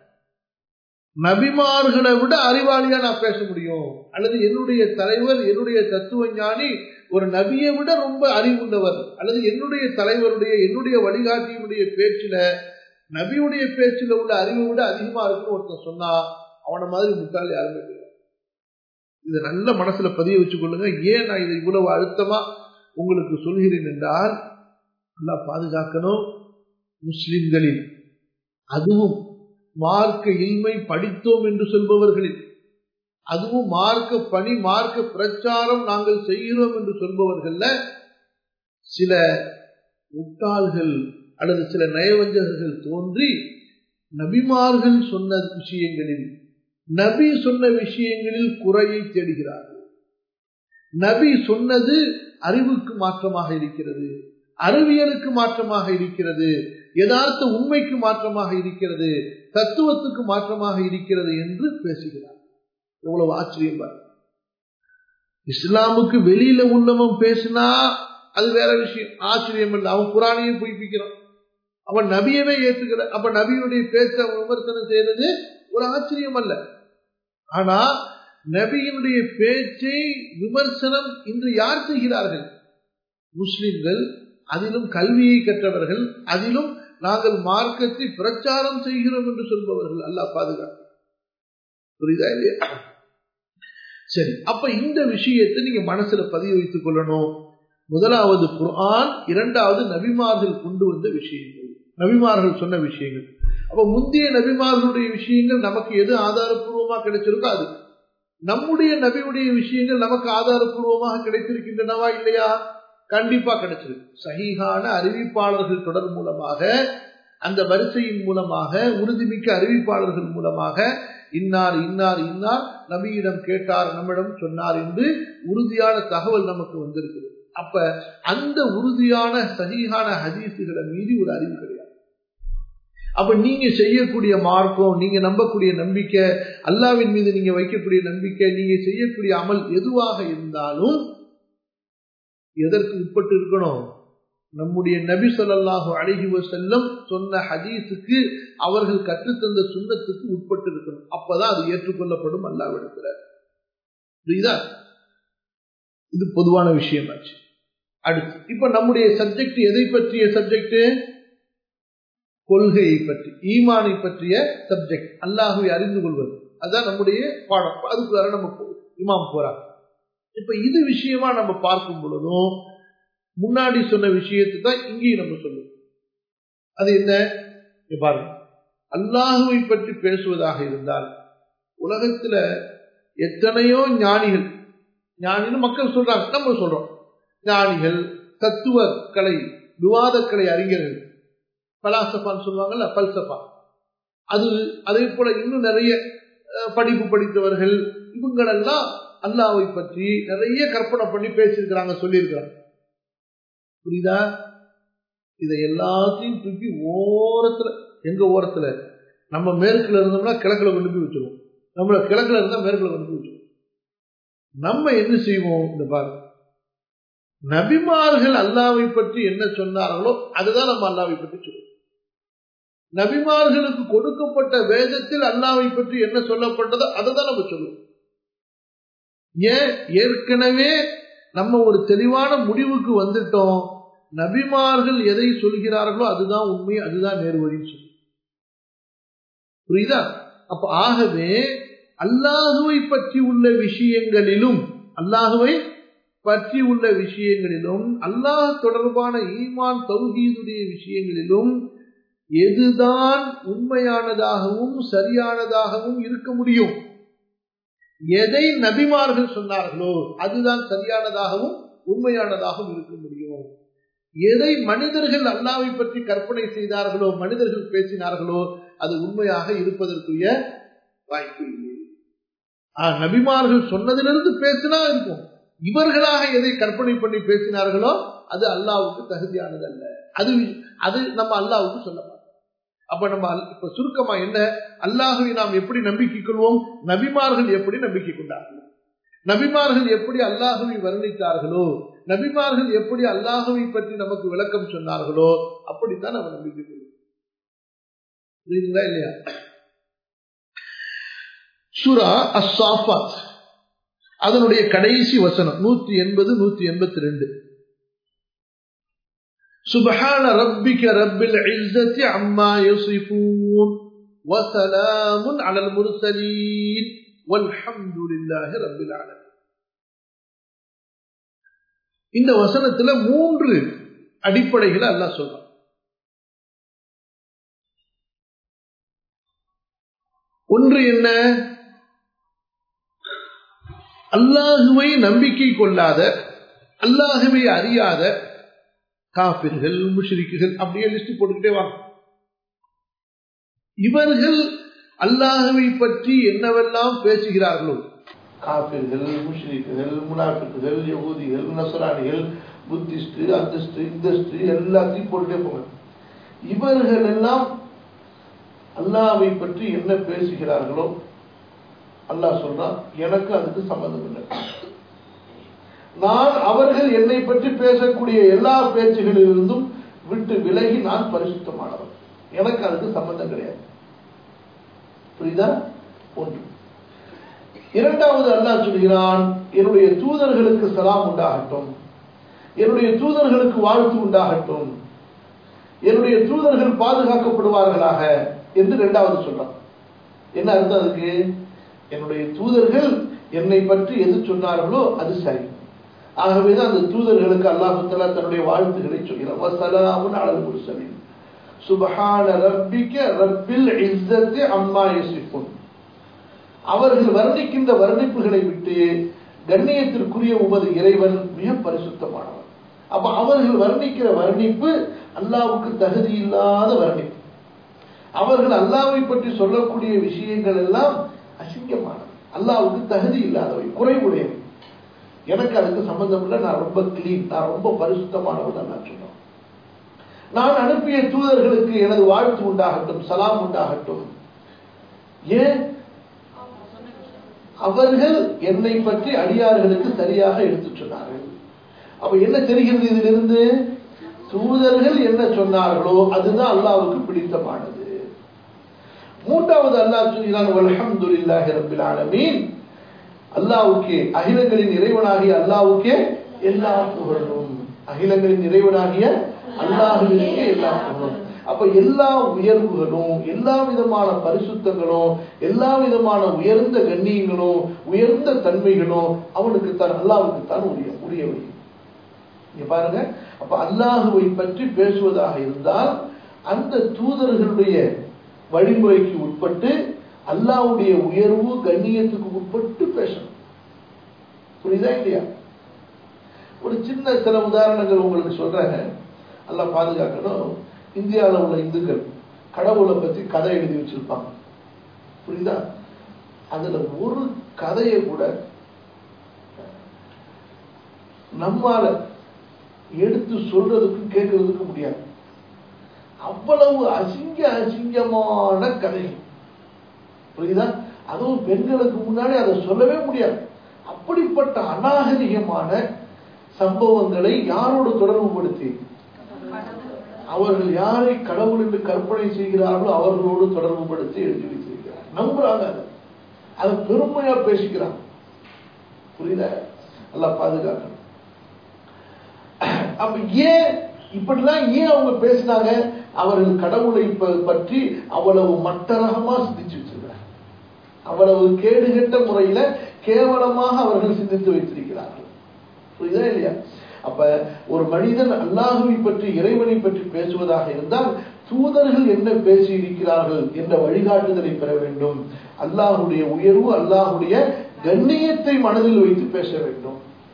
நபிமார்களை விட அறிவாளியா நான் பேச முடியும் அல்லது என்னுடைய தலைவர் என்னுடைய தத்துவ ஞானி ஒரு நபியை விட ரொம்ப அறிவுள்ளவர் அல்லது என்னுடைய தலைவருடைய என்னுடைய வழிகாட்டியினுடைய பேச்சுல நபியுடைய பேச்சுல உள்ள அறிவை விட அதிகமா இருக்குன்னு ஒருத்தன் சொன்னா அவனை மாதிரி முட்டாள் யாருமே கிடையாது இதை நல்ல மனசுல பதிய வச்சு கொள்ளுங்க ஏன் நான் இதை இவ்வளவு அழுத்தமா உங்களுக்கு சொல்கிறேன் என்றால் நல்லா பாதுகாக்கணும் முஸ்லிம்களில் அதுவும் மார்க்க இல்மை படித்தோம் என்று சொல்பவர்களில் அதுவும் மார்க்க பணி மார்க்க பிரச்சாரம் நாங்கள் செய்கிறோம் என்று சொல்பவர்கள்ல சில முட்டாள்கள் அல்லது சில நயவஞ்சகர்கள் தோன்றி நபிமார்கள் சொன்ன விஷயங்களில் நபி சொன்ன விஷயங்களில் குறையை தேடுகிறார்கள் நபி சொன்னது அறிவுக்கு மாற்றமாக இருக்கிறது அறிவியலுக்கு மாற்றமாக இருக்கிறது யதார்த்த உண்மைக்கு மாற்றமாக இருக்கிறது தத்துவத்துக்கு மாற்றமாக இருக்கிறது என்று பேசுகிறார் எவ்வளவு ஆச்சரியம் பாரு இஸ்லாமுக்கு வெளியில உள்ளவன் பேசினா அது வேற விஷயம் ஆச்சரியம் இல்லை அவன் குரானையும் பொய்ப்பிக்கிறான் அவன் நபியவே ஏத்துக்கல அப்ப நபியுடைய பேச்ச விமர்சனம் செய்யறது ஒரு ஆச்சரியம் அல்ல ஆனா நபியினுடைய பேச்சை விமர்சனம் இன்று யார் செய்கிறார்கள் முஸ்லிம்கள் அதிலும் கல்வியை கற்றவர்கள் அதிலும் நாங்கள் மார்க்கத்தை பிரச்சாரம் செய்கிறோம் என்று சொல்பவர்கள் அல்லாஹ் பாதுகாப்பு புரியுதா இல்லையா சரி அப்ப இந்த விஷயத்தை நீங்க மனசுல பதிவு வைத்துக் கொள்ளணும் முதலாவது குர்ஆன் இரண்டாவது நபிமார்கள் கொண்டு வந்த விஷயங்கள் நபிமார்கள் சொன்ன விஷயங்கள் அப்ப முந்தைய நபிமார்களுடைய விஷயங்கள் நமக்கு எது ஆதாரப்பூர்வமா கிடைச்சிருக்கோ அது நம்முடைய நபியுடைய விஷயங்கள் நமக்கு ஆதாரப்பூர்வமாக கிடைத்திருக்கின்றனவா இல்லையா கண்டிப்பா கிடைச்சிருக்கு சகிகான அறிவிப்பாளர்கள் தொடர் மூலமாக அந்த வரிசையின் மூலமாக உறுதிமிக்க அறிவிப்பாளர்கள் மூலமாக இன்னார் இன்னார் இன்னார் நபியிடம் கேட்டார் நம்மிடம் சொன்னார் என்று உறுதியான தகவல் நமக்கு வந்திருக்குது அப்ப அந்த உறுதியான சகிகான ஹதீசுகளை மீறி ஒரு அறிவு கிடையாது அப்ப நீங்க செய்யக்கூடிய மார்க்கம் நீங்க நம்பக்கூடிய நம்பிக்கை அல்லாவின் மீது நீங்க வைக்கக்கூடிய நம்பிக்கை நீங்க செய்யக்கூடிய அமல் எதுவாக இருந்தாலும் எதற்கு உட்பட்டு இருக்கணும் நம்முடைய நபி சொல்லாஹு அழகி செல்லம் சொன்ன ஹதீஸுக்கு அவர்கள் கற்றுத்தந்த சுண்ணத்துக்கு உட்பட்டு இருக்கணும் அப்பதான் அது ஏற்றுக்கொள்ளப்படும் அல்லாவிடத்துல புரியுதா இது பொதுவான விஷயமாச்சு அடுத்து இப்ப நம்முடைய சப்ஜெக்ட் எதை பற்றிய சப்ஜெக்ட் கொள்கையை பற்றி ஈமானை பற்றிய சப்ஜெக்ட் அல்லாஹுவை அறிந்து கொள்வது அதுதான் நம்முடைய பாடம் அதுக்குள்ளார நம்ம இமாம் போறாங்க இப்ப இது விஷயமா நம்ம பார்க்கும் பொழுதும் முன்னாடி சொன்ன விஷயத்தை தான் இங்கேயும் நம்ம சொல்லுவோம் அது என்ன பாருங்க அல்லாஹுவை பற்றி பேசுவதாக இருந்தால் உலகத்துல எத்தனையோ ஞானிகள் ஞானின்னு மக்கள் சொல்றாங்க நம்ம சொல்றோம் ஞானிகள் தத்துவ கலை விவாத கலை அறிஞர்கள் பலாசபான்னு சொல்லுவாங்கல்ல பல்சபா அது அதே போல இன்னும் நிறைய படிப்பு படித்தவர்கள் இவங்களெல்லாம் அல்லாவை பற்றி நிறைய கற்பனை பண்ணி பேசியிருக்கிறாங்க சொல்லியிருக்கிறாங்க புரியுதா இதை எல்லாத்தையும் தூக்கி ஓரத்துல எங்க ஓரத்துல நம்ம மேற்குல இருந்தோம்னா கிழக்குல கொண்டு போய் வச்சிருவோம் நம்மள கிழக்குல இருந்தா மேற்குல கொண்டு போய் வச்சிருவோம் நம்ம என்ன செய்வோம் இந்த பாரு நபிமார்கள் அல்லாவை பற்றி என்ன சொன்னார்களோ அதுதான் நம்ம அல்லாவை பற்றி சொல்லுவோம் நபிமார்களுக்கு கொடுக்கப்பட்ட வேதத்தில் அல்லாவை பற்றி என்ன சொல்லப்பட்டதோ அதை தான் நம்ம சொல்லுவோம் ஏன் ஏற்கனவே நம்ம ஒரு தெளிவான முடிவுக்கு வந்துட்டோம் நபிமார்கள் எதை சொல்கிறார்களோ அதுதான் உண்மை அதுதான் நேர்வழின்னு சொல்லி புரியுதா அப்ப ஆகவே அல்லாஹுவை பற்றி உள்ள விஷயங்களிலும் அல்லாஹுவை பற்றி உள்ள விஷயங்களிலும் அல்லாஹ் தொடர்பான ஈமான் தௌஹீதுடைய விஷயங்களிலும் எதுதான் உண்மையானதாகவும் சரியானதாகவும் இருக்க முடியும் எதை நபிமார்கள் சொன்னார்களோ அதுதான் சரியானதாகவும் உண்மையானதாகவும் இருக்க முடியும் எதை மனிதர்கள் அல்லாவை பற்றி கற்பனை செய்தார்களோ மனிதர்கள் பேசினார்களோ அது உண்மையாக இருப்பதற்குரிய வாய்ப்பு இல்லை நபிமார்கள் சொன்னதிலிருந்து பேசினா இருக்கும் இவர்களாக எதை கற்பனை பண்ணி பேசினார்களோ அது அல்லாவுக்கு தகுதியானது அல்ல அது அது நம்ம அல்லாவுக்கு சொல்ல மாட்டோம் அப்ப நம்ம இப்ப சுருக்கமா என்ன அல்லாஹுவை நாம் எப்படி நம்பிக்கை கொள்வோம் நபிமார்கள் எப்படி நம்பிக்கை கொண்டார்கள் நபிமார்கள் எப்படி அல்லாஹுவை வர்ணித்தார்களோ நபிமார்கள் எப்படி அல்லாஹுவை பற்றி நமக்கு விளக்கம் சொன்னார்களோ அப்படித்தான் நம்ம நம்பிக்கை கொள்வோம் புரியுதுங்களா இல்லையா சுரா அசாஃபாத் அதனுடைய கடைசி வசனம் நூத்தி எண்பது நூத்தி எண்பத்தி ரெண்டு سبحان ربك رب العزة عما يصفون وسلام على المرسلين والحمد لله رب العالمين இந்த வசனத்துல மூன்று அடிப்படைகளை அல்லாஹ் சொல்றான் ஒன்று என்ன அல்லாஹுவை நம்பிக்கை கொள்ளாத அல்லாஹுவை அறியாத காபிர்கள் முஷ்ரிக்குகள் அப்படியே லிஸ்ட் போட்டுக்கிட்டே வாங்க இவர்கள் அல்லாஹுவை பற்றி என்னவெல்லாம் பேசுகிறார்களோ காபிர்கள் முஷ்ரிக்குகள் முனாஃபிக்குகள் யகூதிகள் நசராணிகள் புத்திஸ்ட் அந்தஸ்து இந்தஸ்து எல்லாத்தையும் போட்டுட்டே போங்க இவர்கள் எல்லாம் அல்லாவை பற்றி என்ன பேசுகிறார்களோ அல்லாஹ் சொல்றான் எனக்கு அதுக்கு சம்பந்தம் இல்லை நான் அவர்கள் என்னை பற்றி பேசக்கூடிய எல்லா பேச்சுகளிலிருந்தும் விட்டு விலகி நான் பரிசுத்தமானவன் எனக்கு அதுக்கு சம்பந்தம் கிடையாது புரியுதா ஒன்று இரண்டாவது அல்லாஹ் சொல்கிறான் என்னுடைய தூதர்களுக்கு சலாம் உண்டாகட்டும் என்னுடைய தூதர்களுக்கு வாழ்த்து உண்டாகட்டும் என்னுடைய தூதர்கள் பாதுகாக்கப்படுவார்களாக என்று இரண்டாவது சொல்றான் என்ன அர்த்தம் அதுக்கு என்னுடைய தூதர்கள் என்னை பற்றி எது சொன்னார்களோ அது சரி ஆகவேதான் அந்த தூதர்களுக்கு அல்லாஹுத்தலா தன்னுடைய வாழ்த்துக்களை சொல்கிறார் வசலாமுன் அழகு முருசலின் சுபஹான ரப்பிக்க ரப்பில் இஸ்ஸத்தி அம்மா யசிஃபுன் அவர்கள் வர்ணிக்கின்ற வர்ணிப்புகளை விட்டு கண்ணியத்திற்குரிய உமது இறைவன் மிக பரிசுத்தமானவர் அப்ப அவர்கள் வர்ணிக்கிற வர்ணிப்பு அல்லாவுக்கு தகுதி இல்லாத வர்ணிப்பு அவர்கள் அல்லாவை பற்றி சொல்லக்கூடிய விஷயங்கள் எல்லாம் அசிங்கமானவை அல்லாவுக்கு தகுதி இல்லாதவை குறைவுடையவை எனக்கு அதுக்கு சம்பந்தம் இல்லை நான் ரொம்ப கிளீன் நான் ரொம்ப பரிசுத்தமானவன் நான் சொன்னோம் நான் அனுப்பிய தூதர்களுக்கு எனது வாழ்த்து உண்டாகட்டும் சலாம் உண்டாகட்டும் ஏன் அவர்கள் என்னை பற்றி அடியார்களுக்கு சரியாக எடுத்து சொன்னார்கள் அப்ப என்ன தெரிகிறது இதிலிருந்து தூதர்கள் என்ன சொன்னார்களோ அதுதான் அல்லாவுக்கு பிடித்தமானது மூன்றாவது அல்லாஹ் சொல்கிறான் அல்ஹம்துலில்லாஹி ரப்பில் ஆலமீன் அல்லாவுக்கே அகிலங்களின் இறைவனாகிய அல்லாவுக்கே எல்லா புகழும் அகிலங்களின் இறைவனாகிய அல்லாஹுவிற்கே எல்லா புகழும் அப்ப எல்லா உயர்வுகளும் எல்லா விதமான பரிசுத்தங்களும் எல்லா விதமான உயர்ந்த கண்ணியங்களும் உயர்ந்த தன்மைகளும் அவனுக்கு தான் அல்லாவுக்கு தான் உரிய உரியவை இங்க பாருங்க அப்ப அல்லாஹுவை பற்றி பேசுவதாக இருந்தால் அந்த தூதர்களுடைய வழிமுறைக்கு உட்பட்டு அல்லாவுடைய உயர்வு கண்ணியத்துக்கு உட்பட்டு பேசணும் புரியுதா இல்லையா ஒரு சின்ன சில உதாரணங்கள் உங்களுக்கு சொல்றாங்க நல்லா பாதுகாக்கணும் இந்தியாவில் உள்ள இந்துக்கள் கடவுளை பத்தி கதை எழுதி வச்சிருப்பாங்க புரியுதா அதுல ஒரு கதையை கூட நம்மால எடுத்து சொல்றதுக்கு கேட்கறதுக்கு முடியாது அவ்வளவு அசிங்க அசிங்கமான கதைகள் புரியுதா அதுவும் பெண்களுக்கு முன்னாடி அதை சொல்லவே முடியாது அப்படிப்பட்ட அநாகரிகமான சம்பவங்களை யாரோடு தொடர்பு படுத்தி அவர்கள் யாரை கடவுள் என்று கற்பனை செய்கிறார்களோ அவர்களோடு தொடர்பு படுத்தி எழுதி வைத்திருக்கிறார் நம்புறாங்க அதை அதை பெருமையா பேசிக்கிறாங்க புரியுதா நல்லா பாதுகாக்கணும் அப்ப ஏன் இப்படிலாம் ஏன் அவங்க பேசினாங்க அவர்கள் கடவுளை பற்றி அவ்வளவு மட்டரகமா சிந்திச்சு வச்சிருக்கிறார் அவ்வளவு கேடுகெட்ட முறையில கேவலமாக அவர்கள் சிந்தித்து வைத்திருக்கிறார்கள் புரியுதா இல்லையா அப்ப ஒரு மனிதன் அல்லாஹுவை பற்றி இறைவனை பற்றி பேசுவதாக இருந்தால் தூதர்கள் என்ன பேசி இருக்கிறார்கள் என்ற வழிகாட்டுதலை பெற வேண்டும் அல்லாஹுடைய உயர்வு அல்லாஹுடைய கண்ணியத்தை மனதில் வைத்து பேச வேண்டும்